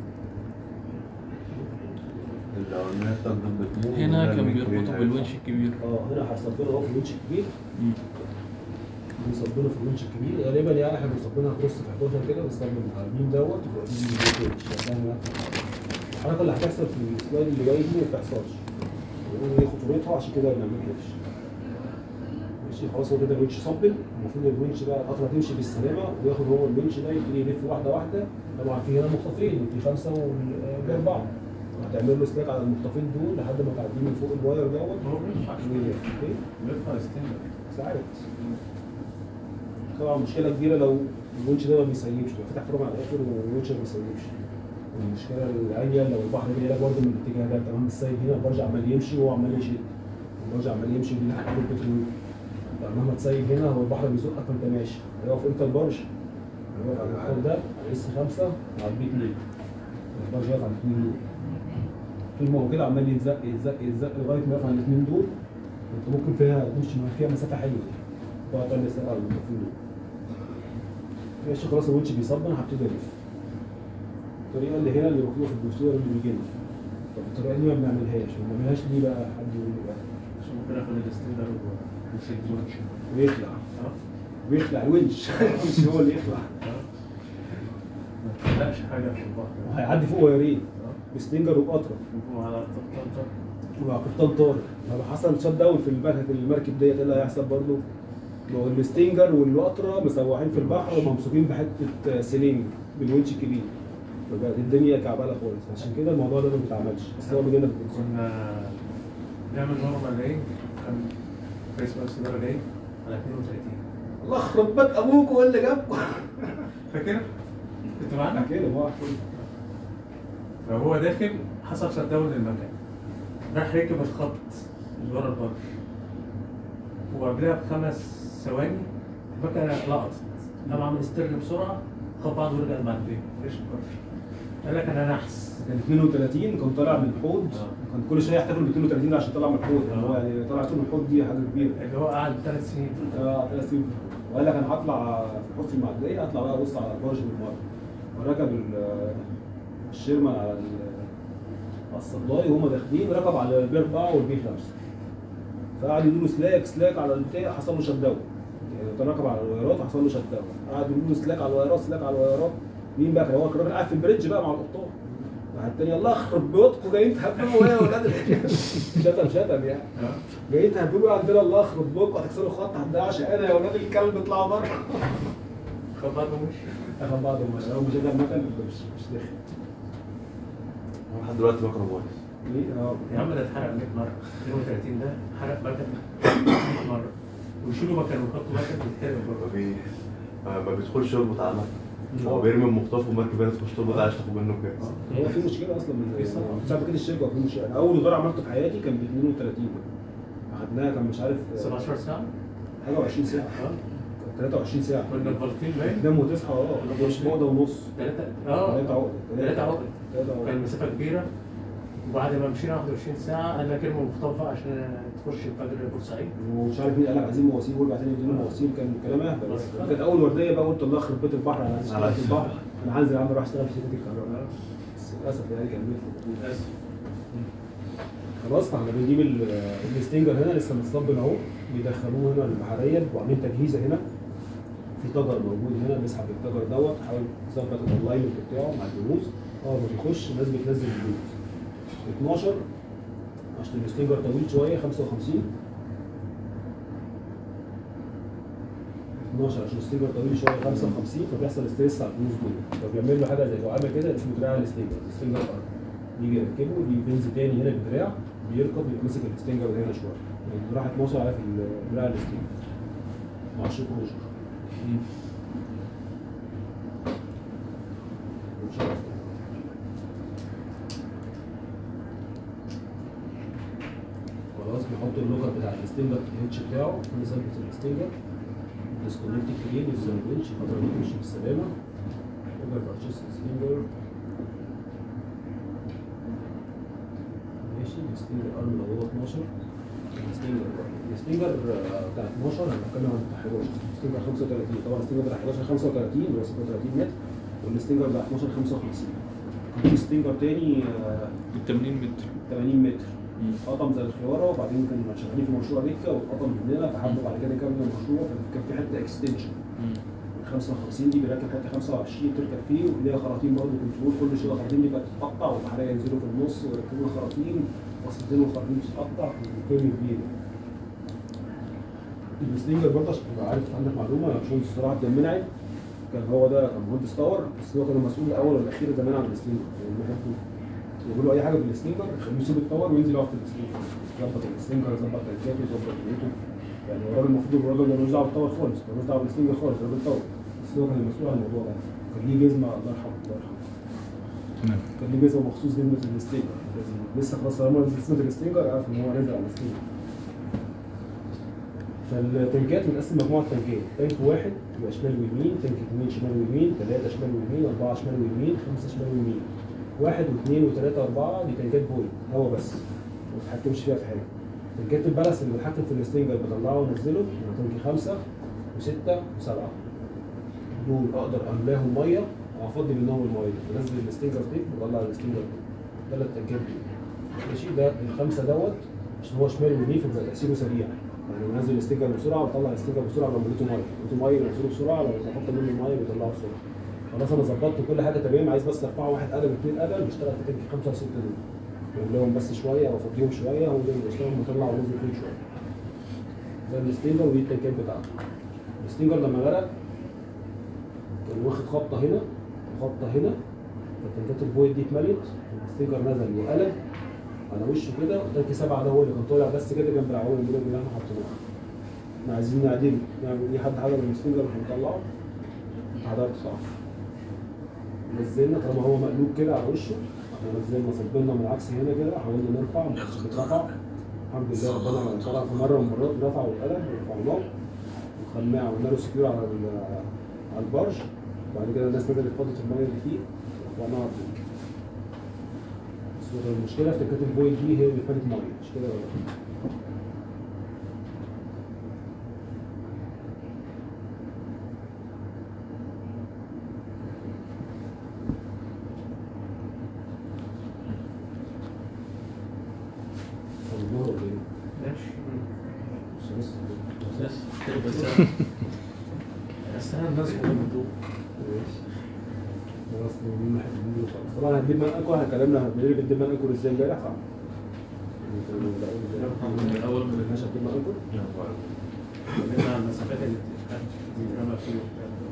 الأولانية استخدم بتموت هنا كان بيربطوا بالونش الكبير اه هنا هيصبنا اهو في الونش الكبير مم. بيصبنا في الونش الكبير غالبا يعني احنا بنصبنا كروس في 11 كده بنستخدم البيم دوت وفي البيم الحركه اللي هتحصل في السلايد اللي جاي دي ما بتحصلش بنقول ايه خطورتها عشان كده ما بنعملهاش ماشي خلاص هو كده الونش صبل المفروض الونش بقى القطره تمشي بالسلامه وياخد هو الونش ده يبتدي يلف واحده واحده طبعا في هنا مخطفين في خمسه واربعه هتعمل له سلاك على المخطفين دول لحد ما تعديه من فوق الواير دوت هو بينفع ايه بينفع ستينجر ساعات طبعا مشكله كبيره لو الونش ده ما بيسيبش لو فتح فروم على الاخر والونش ما بيسيبش المشكله العاليه لو البحر جاي لك برضه من الاتجاه ده تمام السايب هنا البرج عمال يمشي وهو عمال يشد البرج عمال يمشي بيه لحد البترول مهما تسيب هنا هو البحر بيزقك وانت ماشي هيقف امتى البرج؟ يقف على المحور ده على اس 5 على البي 2 ما يقدرش يقف على الاثنين دول طول ما هو كده عمال يتزق يتزق يتزق لغايه ما يقف على الاثنين دول انت ممكن فيها تمشي فيها مسافه حلوه دي تقعد تعمل مسافه على الاثنين دول ماشي خلاص الونش بيصبن هبتدي الف الطريقه اللي هنا اللي مكتوبه في الدستور اللي بيجي لنا طب الطريقه دي ما بنعملهاش ما بنعملهاش ليه بقى حد يقول لي بقى عشان ممكن اخد الاستندر ومسك الونش ويخلع اه ويخلع الونش مش هو اللي يخلع اه ما تقلقش حاجه في البحر وهيعدي فوق وايرين اه بسنجر وبقطره وهو على الطبطبه ومع كابتن طارق لو حصل شات داون في المركب المركب ديت ايه اللي هيحصل برضه؟ ما هو الستينجر والقطره مسوحين في البحر وممسوكين بحته سلينج بالونش الكبير فبقت الدنيا كعباله خالص عشان كده الموضوع ده ما بيتعملش بس هو بيجينا في الكونسول كنا نعمل نورمال رينج كان فيس ماكس ده رينج على 32 الله يخرب بيت ابوك هو اللي جابكم فاكر؟ كنت معانا؟ كده ما هو فهو داخل حصل شت داون للمكان راح ركب الخط اللي ورا البر وقبلها بخمس ثواني المكنه لقطت قام عمل ستيرن بسرعه خد بعضه ورجع المعديه ايش الكرش قال لك انا نحس كان 32 كان طالع من الحوض آه. كان كل شويه يحتفل ب 32 عشان طلع من الحوض يعني هو يعني طلع من الحوض دي حاجه كبيره اللي هو قعد ثلاث سنين اه ثلاث سنين وقال لك انا هطلع في حوض المعديه هطلع بقى ابص على البارج بالمره وركب ال- الشيرمان على ال- على الصبلاي وهم داخلين ركب على البي 4 والبي 5 فقعد يقولوا سلاك سلاك على البتاع حصل له شت داون يعني ركب على الوايرات وحصل له شت داون قعد يقولوا سلاك على الوايرات سلاك على الوايرات مين بقى كان هو الراجل قاعد في البريدج بقى مع القبطان راح التاني الله يخرب بيوتكم جايين تهبلوا يا ولاد ال- شتم شتم يعني جايين تهبلوا عندنا الله يخرب بيوتكم هتكسروا الخط هتضيعوا عشان يا ولاد الكلب اطلعوا بره خد بعضه ومشي اخد بعض المشي هو مش قادر المكان مش مش داخل لحد دلوقتي بكره بايظ ليه؟ اه يا عم ده اتحرق 100 مره 32 ده حرق مكن 100 مره ويشيلوا مكن ويحطوا مكن ويتحرق ما برضه بي ما ما بيدخلش يربط على المكن هو بيرمي المخطف والمركب هنا تخش تربط عايز تاخد منه كاس هو في مشكله اصلا من في صنعة. بسبب كده الشركه في مشكله انا اول غير عملته في حياتي كان ب 32 اخدناها كان مش عارف 17 ساعه حاجه و20 ساعه اه 23 ساعه كنا بلطين باين تنام وتصحى اه مش عقده ونص ثلاثة ثلاثة اه عقد ثلاثة عقد ثلاثة كان عقد مسافة كبيرة وبعد ما مشينا 21 ساعة قال لك ارموا المخطوف بقى عشان تخش الفجر بورسعيد ومش عارف مين قال لك عايزين مواسير وارجع تاني يديله مواسير كان كلام اهبل كانت اول ورديه بقى قلت الله يخرب بيت البحر انا عايز اشتغل في البحر انا عايز يا عم اروح اشتغل في شركه الكهرباء بس للاسف يعني كملت للأسف خلاص فاحنا بنجيب ال- الستينجر هنا لسه متصبن اهو بيدخلوه هنا البحريه وعاملين تجهيزه هنا في تجر موجود هنا بيسحب التجر دوت حاول يظبط الالاينمنت بتاعه مع الدروس اول ما بيخش الناس بتنزل الدروس 12 عشان الستينجر طويل شويه 55 12 عشان الستينجر طويل شويه 55 فبيحصل ستريس على الفلوس دول فبيعمل له حاجه زي لو عمل كده اسمه دراع الستينجر الستينجر ارم يجي يركبه يجي بينزل تاني هنا بالدراع بيركب يتمسك الستينجر من هنا شويه يعني دراع 12 عارف ال- دراع الستينجر مع الشوك روجر مش عارف. خلاص بيحط اللوكر بتاع الستينجر في الهيتش بتاعه نثبت الستينجر ديسكونكت كلين يفصل الونش فتره ما يمشي بالسلامه اوفر بارتشيس ستينجر ماشي الستينجر ارم لو هو 12 الستينجر الستينجر آه، بتاع 12 انا بتكلم عن التحرير الستينجر 35 طبعا الستينجر بتاع 11 35 اللي هو 36 متر والستينجر بتاع 12 55 كان في ستينجر تاني آه، 80 متر 80 متر قطم زي الخياره وبعدين كنا شغالين في مشروع دكه واتقطم مننا فحبوا بعد كده يكملوا المشروع فكان في حته اكستنشن 55 دي بيركب حته 25 تركب فيه وليها خراطيم برضه كنترول كل شويه خراطيم دي بقت تتقطع والبحريه ينزلوا في النص ويركبوا الخراطيم وسطين والخراطيم تتقطع وفيلم كبير الستينجر برضه عشان تبقى عارف عندك معلومه يا باشمهندس الصراحه عبد المنعم كان هو ده كان مهندس باور بس هو كان المسؤول الاول والاخير زمان عن الستينجر يعني بيحبوا يقولوا اي حاجه بالستينجر يخلوه يسيب الباور وينزل يقف في الستينجر يظبط الستينجر يظبط تركيبته يظبط دنيته يعني هو الراجل المفروض الراجل ده ملوش دعوه بالباور خالص ملوش دعوه بالستينجر خالص الراجل باور بس هو كان المسؤول عن الموضوع ده كان ليه جزمه الله يرحمه الله يرحمه تمام كان ليه جزمه مخصوص جزمه الستينجر لازم لسه خلاص طالما نزل جزمه الستينجر عارف ان هو نازل على الستينجر فالتنكات بنقسم مجموعه تنكات تانك واحد يبقى شمال ويمين تانك اثنين شمال ويمين ثلاثه شمال ويمين اربعه شمال ويمين خمسه شمال ويمين واحد واثنين وثلاثه واربعه دي تنكات بوي هوا بس ما بتحكمش فيها في حاجه تنكات البلس اللي بتحكم في الستنجر بطلعه وانزله يبقى تنك خمسه وسته وسبعه دول اقدر املاهم ميه وافضي منهم الميه بنزل الستنجر تيب وبطلع الستنجر تيب ثلاث تنكات دول ماشي ده الخمسه دوت عشان هو شمال ويمين فبيبقى تاثيره سريع يعني بنزل الستيكر بسرعه وبطلع الستيكر بسرعه لما مليته ميه مليته ميه بنزله بسرعه لو بحط منه ميه بيطلعه بسرعه خلاص انا ظبطت كل حاجه تمام عايز بس ارفعه واحد قلم اثنين قلم بيشتغل في تنك خمسه وسته دول بملاهم بس شويه او افضيهم شويه هو ده اللي بيشتغل بطلع ونزل فيه شويه ده الستينجر ودي التنكات بتاعته الستينجر لما غرق كان واخد خبطه هنا وخبطه هنا فالتنكات البويد دي اتملت الستينجر نزل وقلب على وشه كده تانك سبعه ده هو اللي كان طالع بس كده جنب العوامل اللي اللي احنا حاطينها احنا عايزين نعدله نعمل ايه حد حضر من الستينجر مش هنطلعه حضرت صح نزلنا طالما هو مقلوب كده على وشه احنا نزلنا صبنا من العكس هنا كده حاولنا نرفع ما كانش بيترفع الحمد لله ربنا طلع في مره من المرات رفع واتقلب ورفعناه وخلناه عملنا له سكيور على ال- على البرج وبعد كده الناس نزلت فضت الميه اللي فيه رفعناه على البرج بس هو المشكله في تكات البويل دي هي اللي كانت ميه مش كده ولا إيه؟ طب النهر ولا ايه؟ ماشي بس بس بس بس بس انا الناس بتقول ماشي. خلاص نقول نحب نقول خلاص. طبعا هتجيب من اكو احنا كلامنا بنقول بتجيب من اكو ازاي امبارح صح؟ من الأول من ماشي هتجيب من اكو؟ اتكلمنا عن المسافات اللي بتترمى فيه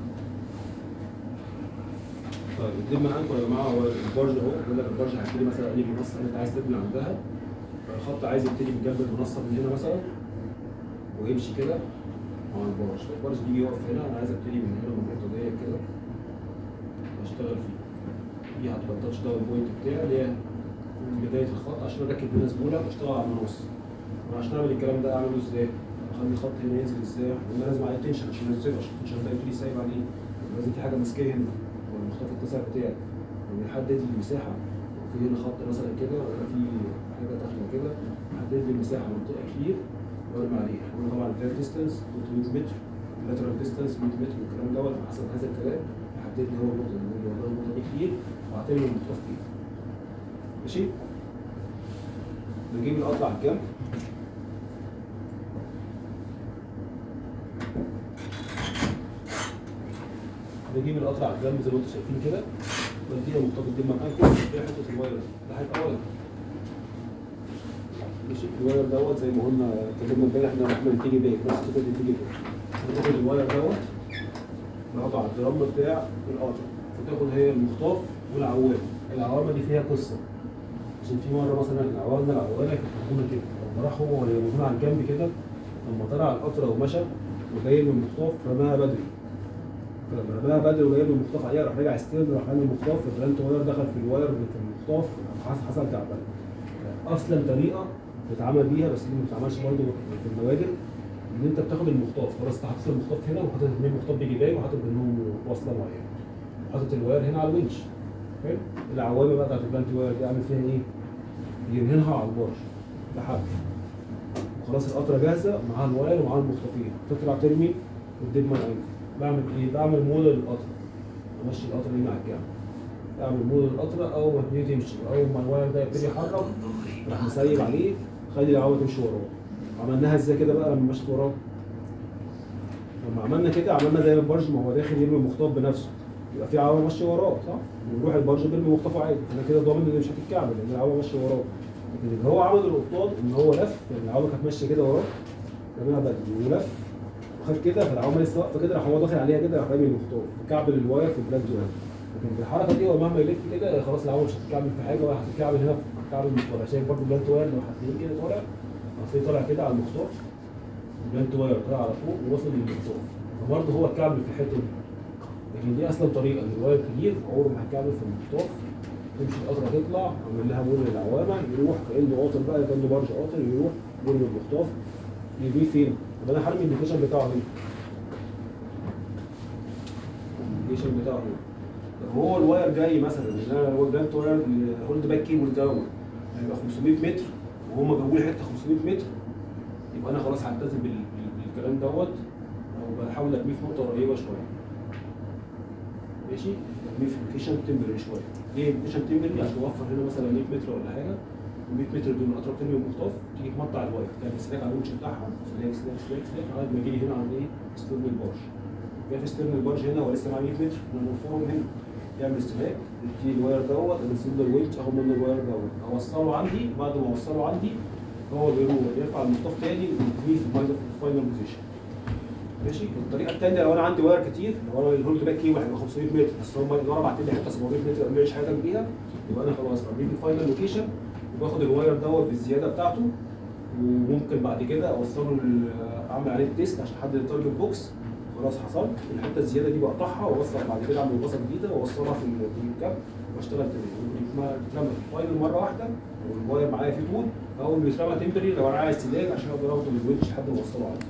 طيب الدب من عنكم يا جماعه هو البرج اهو بيقول لك البرج هيبتدي مثلا اي منصه انت عايز تبني عندها الخط عايز يبتدي من جنب المنصه من هنا مثلا ويمشي كده مع البرج البرج بيجي يقف هنا انا عايز ابتدي من هنا من النقطه ديت كده واشتغل فيه دي هتبقى التاتش داون بوينت بتاعي اللي هي من بدايه الخط عشان اركب هنا زبوله واشتغل على المنص انا عشان اعمل الكلام ده اعمله ازاي؟ اخلي الخط هنا ينزل ازاي؟ قلنا لازم عليه تنشن عشان ينزل عشان التنشن ده يبتدي سايب عليه لازم في حاجه ماسكاه هنا هو المختلف التسع بتاعي ويحدد لي المساحه في هنا خط مثلا كده ولا في حاجه داخله كده يحدد لي المساحه منطقه كتير وارمي عليه احنا طبعا الداير ديستانس 300 متر اللاترال ديستانس 100 متر والكلام دوت على حسب هذا الكلام يحدد لي هو النقطه دي يقول لي والله النقطه دي كتير وهعتبر المخطوف فيه ماشي نجيب القطع على الجنب نجيب القطع على الجنب زي ما انتم شايفين كده ودينا مرتبط دي معاكم دي حته الواير ده حته واير ماشي الواير دوت زي ما قلنا اتكلمنا امبارح ان احنا بتيجي باك نفس الفكره دي بتيجي باك هناخد الواير دوت نحطه على الدرام بتاع القطع فتاخد هي المخطاف والعوامه العوامه دي فيها قصه عشان في مره مثلا العوامه العوامه كانت مركونه كده لما راح هو وهي مركونه على الجنب كده لما طلع القطره ومشى وجاي من المخطاف رماها بدري فلما رماها بدري وجاي من المخطاف عليها راح رجع ستيل راح رامي المخطاف البلانت واير دخل في الواير في المخطاف حصل حصل تعبان اصلا طريقه بتتعمل بيها بس دي ما بتتعملش برضه في النوادر ان انت بتاخد المخطاف خلاص انت حاطط المخطاف هنا وحاطط اثنين مخطاف بيجي باك وحاطط بينهم وصله معينه حاطط الواير هنا على الونش حلو العوامه بقى بتاعت البلانت واير دي اعمل فيها ايه؟ يرهنها على البرج لحد وخلاص القطره جاهزه معاها الواير ومعاها المخطفين تطلع ترمي وتدب من عينك بعمل ايه؟ بعمل موديل القطره امشي القطره دي مع الجنب اعمل موديل القطره اول ما تبتدي تمشي اول ما الواير ده يبتدي يحرك راح مسيب عليه خلي العوامه تمشي وراه عملناها ازاي كده بقى لما مشيت وراه لما عملنا كده عملنا زي البرج ما هو داخل يرمي المخطاف بنفسه يبقى في عوامه ماشيه وراه صح؟ ويروح البرج بيرمي مخطفه عادي انا كده ضامن ان مش هتتكعبل لان العوامه ماشيه وراه لكن اللي هو عمل القطاط ان هو لف يعني العوامه كانت ماشيه كده وراه رميها بدري ولف وخد كده فالعوامه لسه واقفه كده راح هو داخل عليها كده راح رامي المخطاف كعبل الواير في البلاد واير لكن بالحركه دي هو مهما يلف كده خلاص العوامه مش هتتكعبل في حاجه ولا هتتكعبل هنا في الكعب المطولع شايف برضه البلاد واير لو هتلاقيه كده طالع هتلاقيه طالع كده على المخطاف البلاد واير طالع على فوق ووصل للمخطاف فبرضه هو اتكعبل في الحته دي لكن دي اصلا طريقه ان الواير كبير عمره ما هيتكعبل في المخطاف تمشي القطره تطلع عامل لها مول للعوامه يروح كانه قاطر بقى كانه برج قاطر يروح مول المخطاف يبيه فين؟ يبقى انا هرمي اللوكيشن بتاعه هنا اللوكيشن بتاعه هنا طب هو الواير جاي مثلا ان انا هو جبت واير هولد باك كيبل دوت هيبقى 500 متر وهم جابوا لي حته 500 متر يبقى انا خلاص هلتزم بال- بال- بالكلام دوت او بحاول ارميه في نقطه قريبه شويه ماشي ارميه في لوكيشن تمبرري شويه ليه لوكيشن تمبرري عشان توفر هنا مثلا 100 متر ولا حاجه و100 متر دول من اطراف تاني المخطاف تيجي تمطع الواير تعمل سلاك على الوش بتاعها سلاك سلاك سلاك سلاك لغايه ما يجي لي هنا عند ايه ستورم البارش جاي في ستورم البارش هنا هو لسه معاه 100 متر انا موفرهم هنا يعمل سلاك يديني الواير دوت انزل له الوينش اخد منه الواير دوت اوصله عندي بعد ما اوصله عندي هو بيروح يرفع المخطاف تاني ويرميه في الفاينل بوزيشن ماشي الطريقه الثانيه لو انا عندي واير كتير لو انا الهولد باك كيبل هيبقى 500 متر بس هم الاداره بعت لي حته 700 متر ما بعملش حاجه بيها يبقى انا خلاص ارميه في الفاينل لوكيشن وباخد الواير دوت بالزياده بتاعته وممكن بعد كده اوصله ال- اعمل عليه التيست عشان احدد التارجت بوكس خلاص حصلت الحته الزياده دي بقطعها واوصل بعد كده اعمل بصه جديده واوصلها في ال- في الكاب واشتغل تاني تترمى في الفاينل مره واحده والواير معايا فيه طول اول ما يترمى تمبري لو انا عايز سلاك عشان اقدر اخده من الونش لحد ما اوصله عندي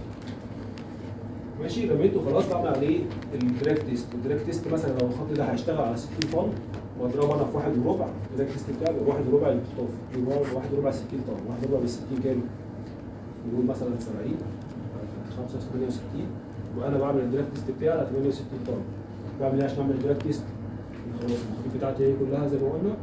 ماشي رميته خلاص بعمل عليه الدراج تيست الدراج تيست مثلا لو الخط ده هيشتغل على 60 طن واضربه انا في واحد وربع الدراج تيست بتاعي بيبقى واحد وربع المخطوف يبقى واحد وربع 60 طن واحد وربع بال 60 كام؟ نقول مثلا 70 5 68 وانا بعمل الدراج تيست بتاعي على 68 طن بعمل ايه عشان اعمل الدراج تيست؟ خلاص المخاطيف بتاعتي هي كلها زي ما قلنا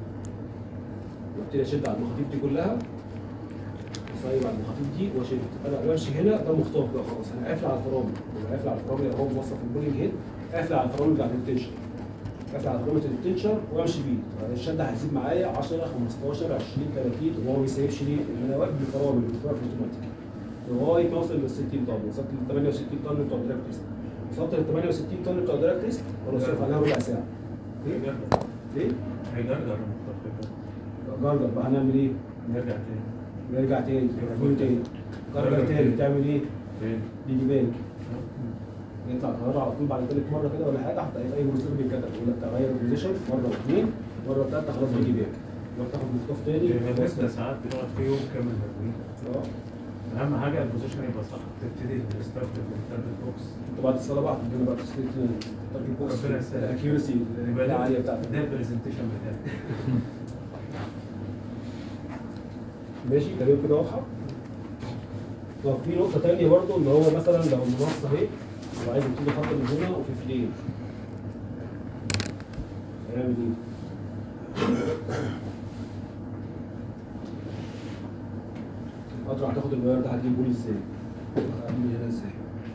وابتدي اشد على المخاطيف دي كلها صايب على المخاطيف دي واشد انا بمشي هنا ده مخطوف بقى خلاص انا قافل على الفرامل يبقى قافل على الفرامل اللي هو موصل في البولينج هيد قافل على الفرامل بتاع التنشن قافل على فرامل التنشن وامشي بيه الشد هيزيد معايا 10 15 20 30 وهو ما بيسيبش لي ان انا واقف بالفرامل بالفرامل اوتوماتيك لغايه ما اوصل لل 60 طن وصلت لل 68 طن بتوع الدراج تيست وصلت لل 68 طن بتوع الدراج تيست خلاص واقف عليها ربع ساعه هيجرجر ايه؟ هيجرجر المخطوف كده. جرجر بقى هنعمل ايه؟ نرجع تاني نرجع تاني نعمله تاني جرجر تاني تعمل ايه؟ فين؟ بيجي باك يطلع القاهره على طول بعد ثالث مره كده ولا حاجه حتى اي بروسيس بيتكتب يقول لك تغير البوزيشن مره واثنين مره ثالثه خلاص بيجي باك تروح تاخد مخطوف تاني لسه ساعات بنقعد فيه يوم كامل مرمين اه اهم حاجه البوزيشن يبقى صح تبتدي الستارت بالتارجت بوكس انت بعد الصلاه بقى هتدينا بقى تسليت التارجت بوكس ربنا يسهل. الاكيورسي يبقى ده العاليه بتاعتك ده البرزنتيشن بتاعك ماشي تمام كده واضحه طب في نقطه تانية برضو اللي هو مثلا لو المنصه اهي وعايز يبتدي خط من هنا وفي فلين هيعمل ايه؟ القطر هتاخد الواير ده هتجيبه لي ازاي؟ هعمل هنا ازاي؟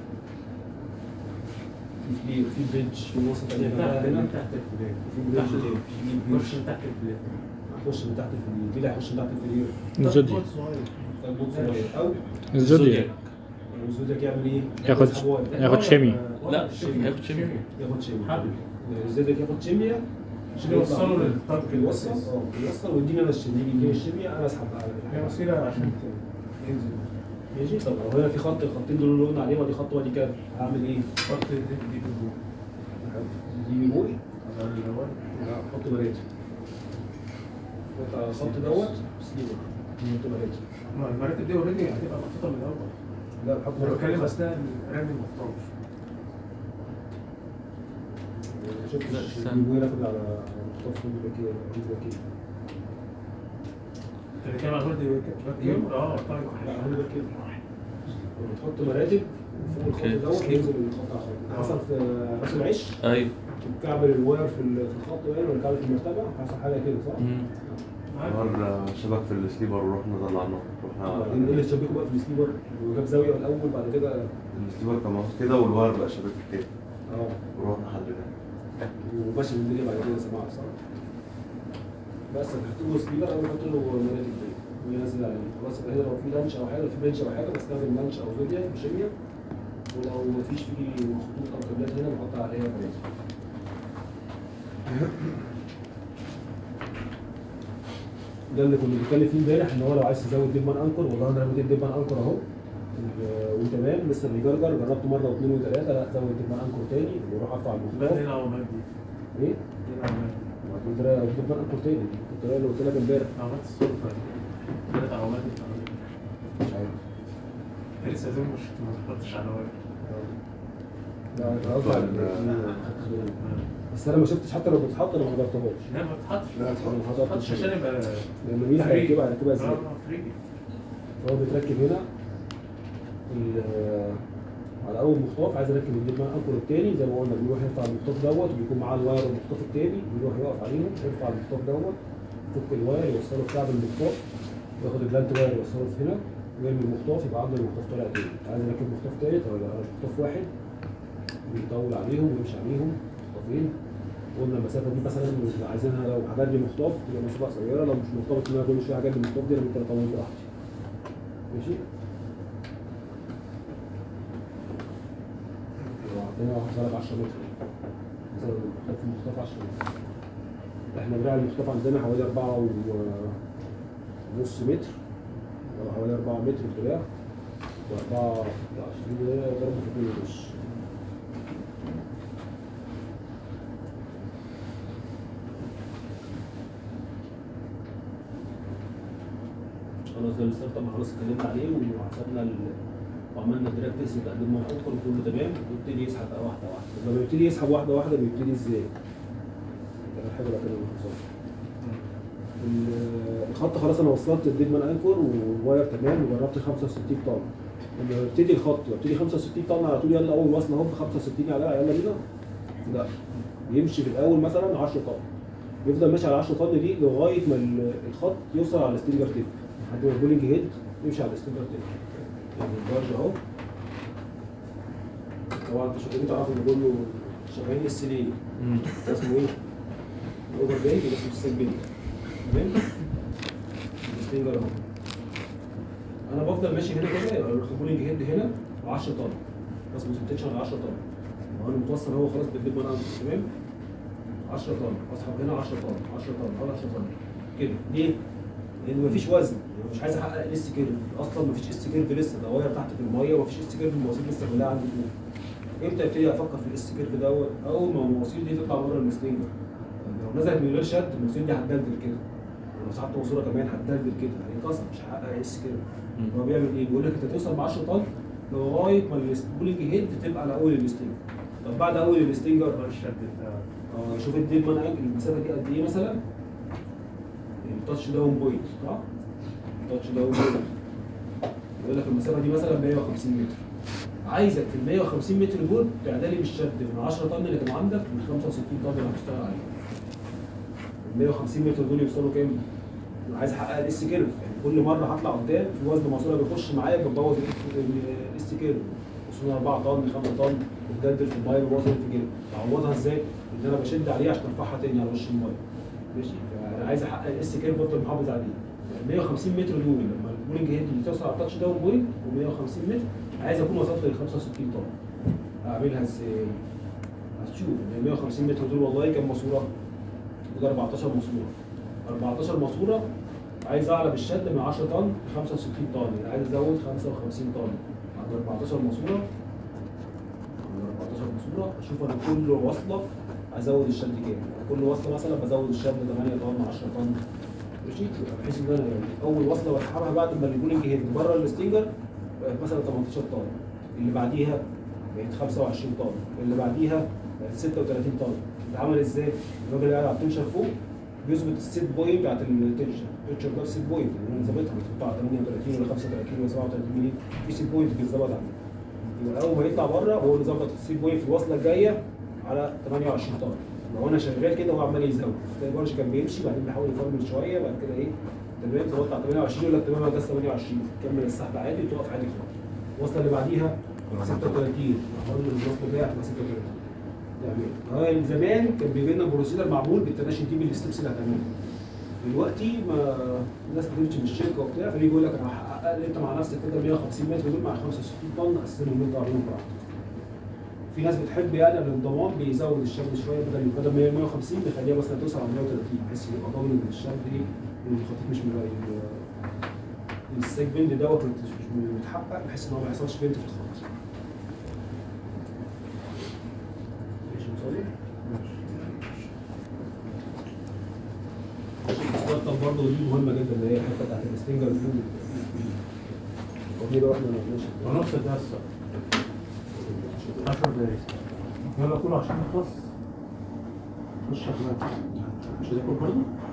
في فلين في بريدج في منصه تانية جنبها هنا تحت الفلان في بريدج تاني في بريدج خش تحت الفلان هخش من تحت الفلين مين اللي هيخش من تحت الفلين؟ الزودياك البوت صغير او الزودياك الزودياك يعمل ايه؟ ياخد- يسحب واير. ياخد شيمي. لا هياخد شيمي. ياخد شيمياء حبل الزودياك ياخد شيمياء عشان يوصلوا للتارجت يوصل اه يوصل ويديني انا الشيمياء يجي لي الشيمياء انا اسحب على هي وسيله عشان ينزل ماشي طب لو هنا في خط الخطين دول اللي قلنا عليهم ودي خط ودي كام هعمل ايه؟ خط دي دي بالجول دي بيقول على الاول احط مراتب احط على الخط دوت سليبر احط مراتب ما المراتب دي اوريدي هتبقى محطوطه من الاول لا بحط انا بتكلم مراتب اثناء رمي المحتوى شفت لا، الش- استنى. بيقول ياخد على مخطوف من الباكيه الباكيه انت بتتكلم على الهولد باكيوم اه طيب لا هو الباكيه بتحط مراتب وفوق الخط اوكي، دوت تسليم. ينزل الخط على الخط حصل في راس العش ايوه كعب الواير في ال- في الخط باين ولا كعب في المرتبه حصل حاجه كده صح؟ مم. مر شبك في السليبر ورحنا طلعناه بعدين ايه اللي رحنا شبكه بقى في السليبر وجاب زاويه الاول بعد كده السليبر كان محطوط كده والواير بقى شبك كده اه ورحنا حضرتك وماشي الدنيا بعد كده سماعه صح؟ بس بحط له سليبر او بحط له مراتب تاني وينزل عليه خلاص يبقى هنا لو في لانش او حاجه في بنش او حاجه بستخدم لانش او زوديا بشيميا ولو مفيش فيه خطوط او كابلات هنا بحط عليها مراتب ده اللي كنا بنتكلم فيه امبارح ان هو لو عايز تزود ديب مان انكر والله انا رميت الديب مان انكر اهو و- وتمام لسه بيجرجر جربته مره واثنين وثلاثه لا زود ديب مان انكر تاني ويروح ارفع ده المخطوف هنا عمال دي ايه؟ هنا عمال دي وبعدين ده ديب مان انكر تاني دي الطريقه اللي قلت لك امبارح عملت الصرفه دي ثلاث عوامل مش عارف لسه زي مش ما تحطش على ورق لا انا قصدي على ال- ما خدتش بالي. بس انا ما شفتش حتى لو بتتحط انا ما حضرتهاش لا ما تحطش لا، ما تحط. تحطش عشان يبقى لما مين هيركبها هيركبها ازاي؟ اه فري هو بيتركب هنا ال- على اول مخطاف عايز اركب الديب مان انكر التاني زي ما قلنا بيروح يرفع المخطاف دوت وبيكون معاه الواير والمخطاف التاني بيروح يقف عليهم يرفع المخطاف دوت يفك الواير يوصله في كعب المخطاف ياخد الجلانت واير يوصله في هنا ويرمي المخطاف يبقى عنده المخطاف طالع تاني عايز اركب مخطاف تالت او يبقى مخطاف واحد بيطول عليهم ويمشي عليهم مخطافين قلنا المسافه دي مثلا عايزينها لو حاجات لي مخطاف تبقى مسافه قصيره لو مش مرتبط ان انا كل شويه حاجات لي مخطاف دي انا ممكن اطول براحتي ماشي عندنا حصلت 10 متر مثلا المخطاف المخطاف 10 متر احنا دراع المخطاف عندنا حوالي 4 ونص متر ولا حوالي 4 متر الدراع و4 20 ضرب في 2 ونص خلاص ده الستارت اب خلاص اتكلمنا عليه وحسبنا ال... وعملنا دراج تيست وتقدمنا الادخل كله تمام ويبتدي يسحب بقى واحده واحده لما بيبتدي يسحب واحده واحده بيبتدي ازاي؟ ده حاجه بقى كده باختصار. ال- الخط خلاص انا وصلت الديد مان انكور والواير تمام وجربت 65 طن لما يبتدي الخط يبتدي 65 طن على طول يلا اول وصله هوب 65 يلا يلا بينا لا بيمشي في الاول مثلا 10 طن يفضل ماشي على 10 طن دي لغايه ما ال- الخط يوصل على الستينجر تيب لحد ما البولينج هيد يمشي على الستينجر تيب يعني البارج اهو طبعا انت شغالين تعرفوا ان كله شغالين السليل ده اسمه ايه؟ الاوفر جاي ده اسمه السيل بيلد تمام؟ الستينجر اهو انا بفضل ماشي هنا كده يبقى البولينج هيد هنا 10 طن بس ما تنتجش على 10 طن وانا متوصل هو خلاص بالدب انا تمام 10 طن اسحب هنا 10 طن 10 طن 10 طن كده ليه؟ لان مفيش وزن يعني مش عايز احقق الاس كيرف اصلا مفيش اس كيرف لسه ده واير تحت في الميه ومفيش اس كيرف المواسير لسه كلها عندي فوق امتى ابتدي افكر في الاس كيرف دوت اول ما المواسير دي تطلع بره السلينجر لو نزلت من غير شد المواسير دي هتدلدل كده ولو سحبت ماسوره كمان هتدلدل كده هينكسر مش هحقق اس كيرف هو بيعمل ايه؟ بيقول لك انت توصل ب 10 طن لغايه ما البولينج هيد تبقى على اول الستينجر طب بعد اول الستينجر يبقى الشد بتاعه اه شوف الديل مان انجل المسافه دي قد ايه مثلا التاتش داون بوينت صح؟ التاتش داون بوينت يقول لك المسافه دي مثلا 150 متر عايزك في ال 150 متر دول تعدلي بالشد من 10 طن اللي كانوا عندك ل 65 طن اللي هتشتغل عليهم ال 150 متر دول يوصلوا كام؟ انا عايز احقق الاس كيرف يعني كل مره هطلع قدام في وزن ماسوره بيخش معايا ببوظ الاس كيرف وصلنا 4 طن 5 طن وبجدد في المايه ببوظ في كيرف اعوضها ازاي؟ ان انا بشد عليه عشان ارفعها تاني على وش المايه ماشي فانا عايز احقق الاس كيرف وافضل محافظ عليه يعني 150 متر دول لما البولينج هيد اللي توصل على التاتش داون بوينت و150 متر عايز اكون وصلت ل 65 طن اعملها ازاي؟ هتشوف ان 150 متر دول والله كام ماسوره؟ دول 14 ماسوره 14 ماسوره عايز اعلى بالشد من 10 طن ل 65 طن يعني عايز ازود 55 طن عند 14 ماسوره عند 14 ماسوره اشوف انا كل وصله ازود الشد كام كل وصله مثلا بزود الشد 8 طن 10 طن ماشي يبقى بحيث ان انا يعني اول وصله بسحبها بعد ما البولينج هيد بره الستينجر بقت مثلا 18 طن اللي بعديها بقت 25 طن اللي بعديها بقت 36 طن اتعمل ازاي؟ الراجل اللي قاعد على التنشر فوق بيظبط السيت بوينت بتاعت التنشر التنشر ده السيت بوينت اللي انا ظابطها بتحطها على 38 ولا 35 ولا 37 مللي في سيت بوينت بيتظبط عليه يبقى اول ما يطلع بره هو اللي ظبط السيت بوينت في الوصله الجايه على 28 طن لو انا شغال كده هو عمال يزود تلاقي البرج كان بيمشي بعدين بيحاول يفرمل شويه بعد كده ايه تمام ظبطت على 28 يقول لك تمام انا 28 تكمل السحب عادي وتقف عادي خالص الوصله اللي بعديها 36 اقول الوصله الجايه هتبقى 36 يعني هو زمان كان بيجي لنا بروسيدر معمول بالتناشي دي بالستبس اللي هتعملها دلوقتي ما الناس بتمشي من الشركه وبتاع فبيجي يقول لك انا هحقق لي انت مع نفسك كده 150 متر دول مع 65 طن قسمهم انت عليهم براحتك في ناس بتحب يعني الانضمام بيزود الشد شويه بدل بدل 100 150 بيخليها مثلا توصل على 130 بحيث يبقى ضامن ان الشد ايه ان الخطيط مش ملاقي السيجمنت دوت مش مش متحقق بحيث ان هو ما يحصلش بنت في الخط ماشي مصلي؟ الستارت اب برضه دي مهمه جدا اللي هي الحته بتاعت الستنجر فلو دي بقى احنا ماشي ونص ده الصف 10 دقايق يلا كله عشان نخلص خش يا اخوان مش هتاكل برضه؟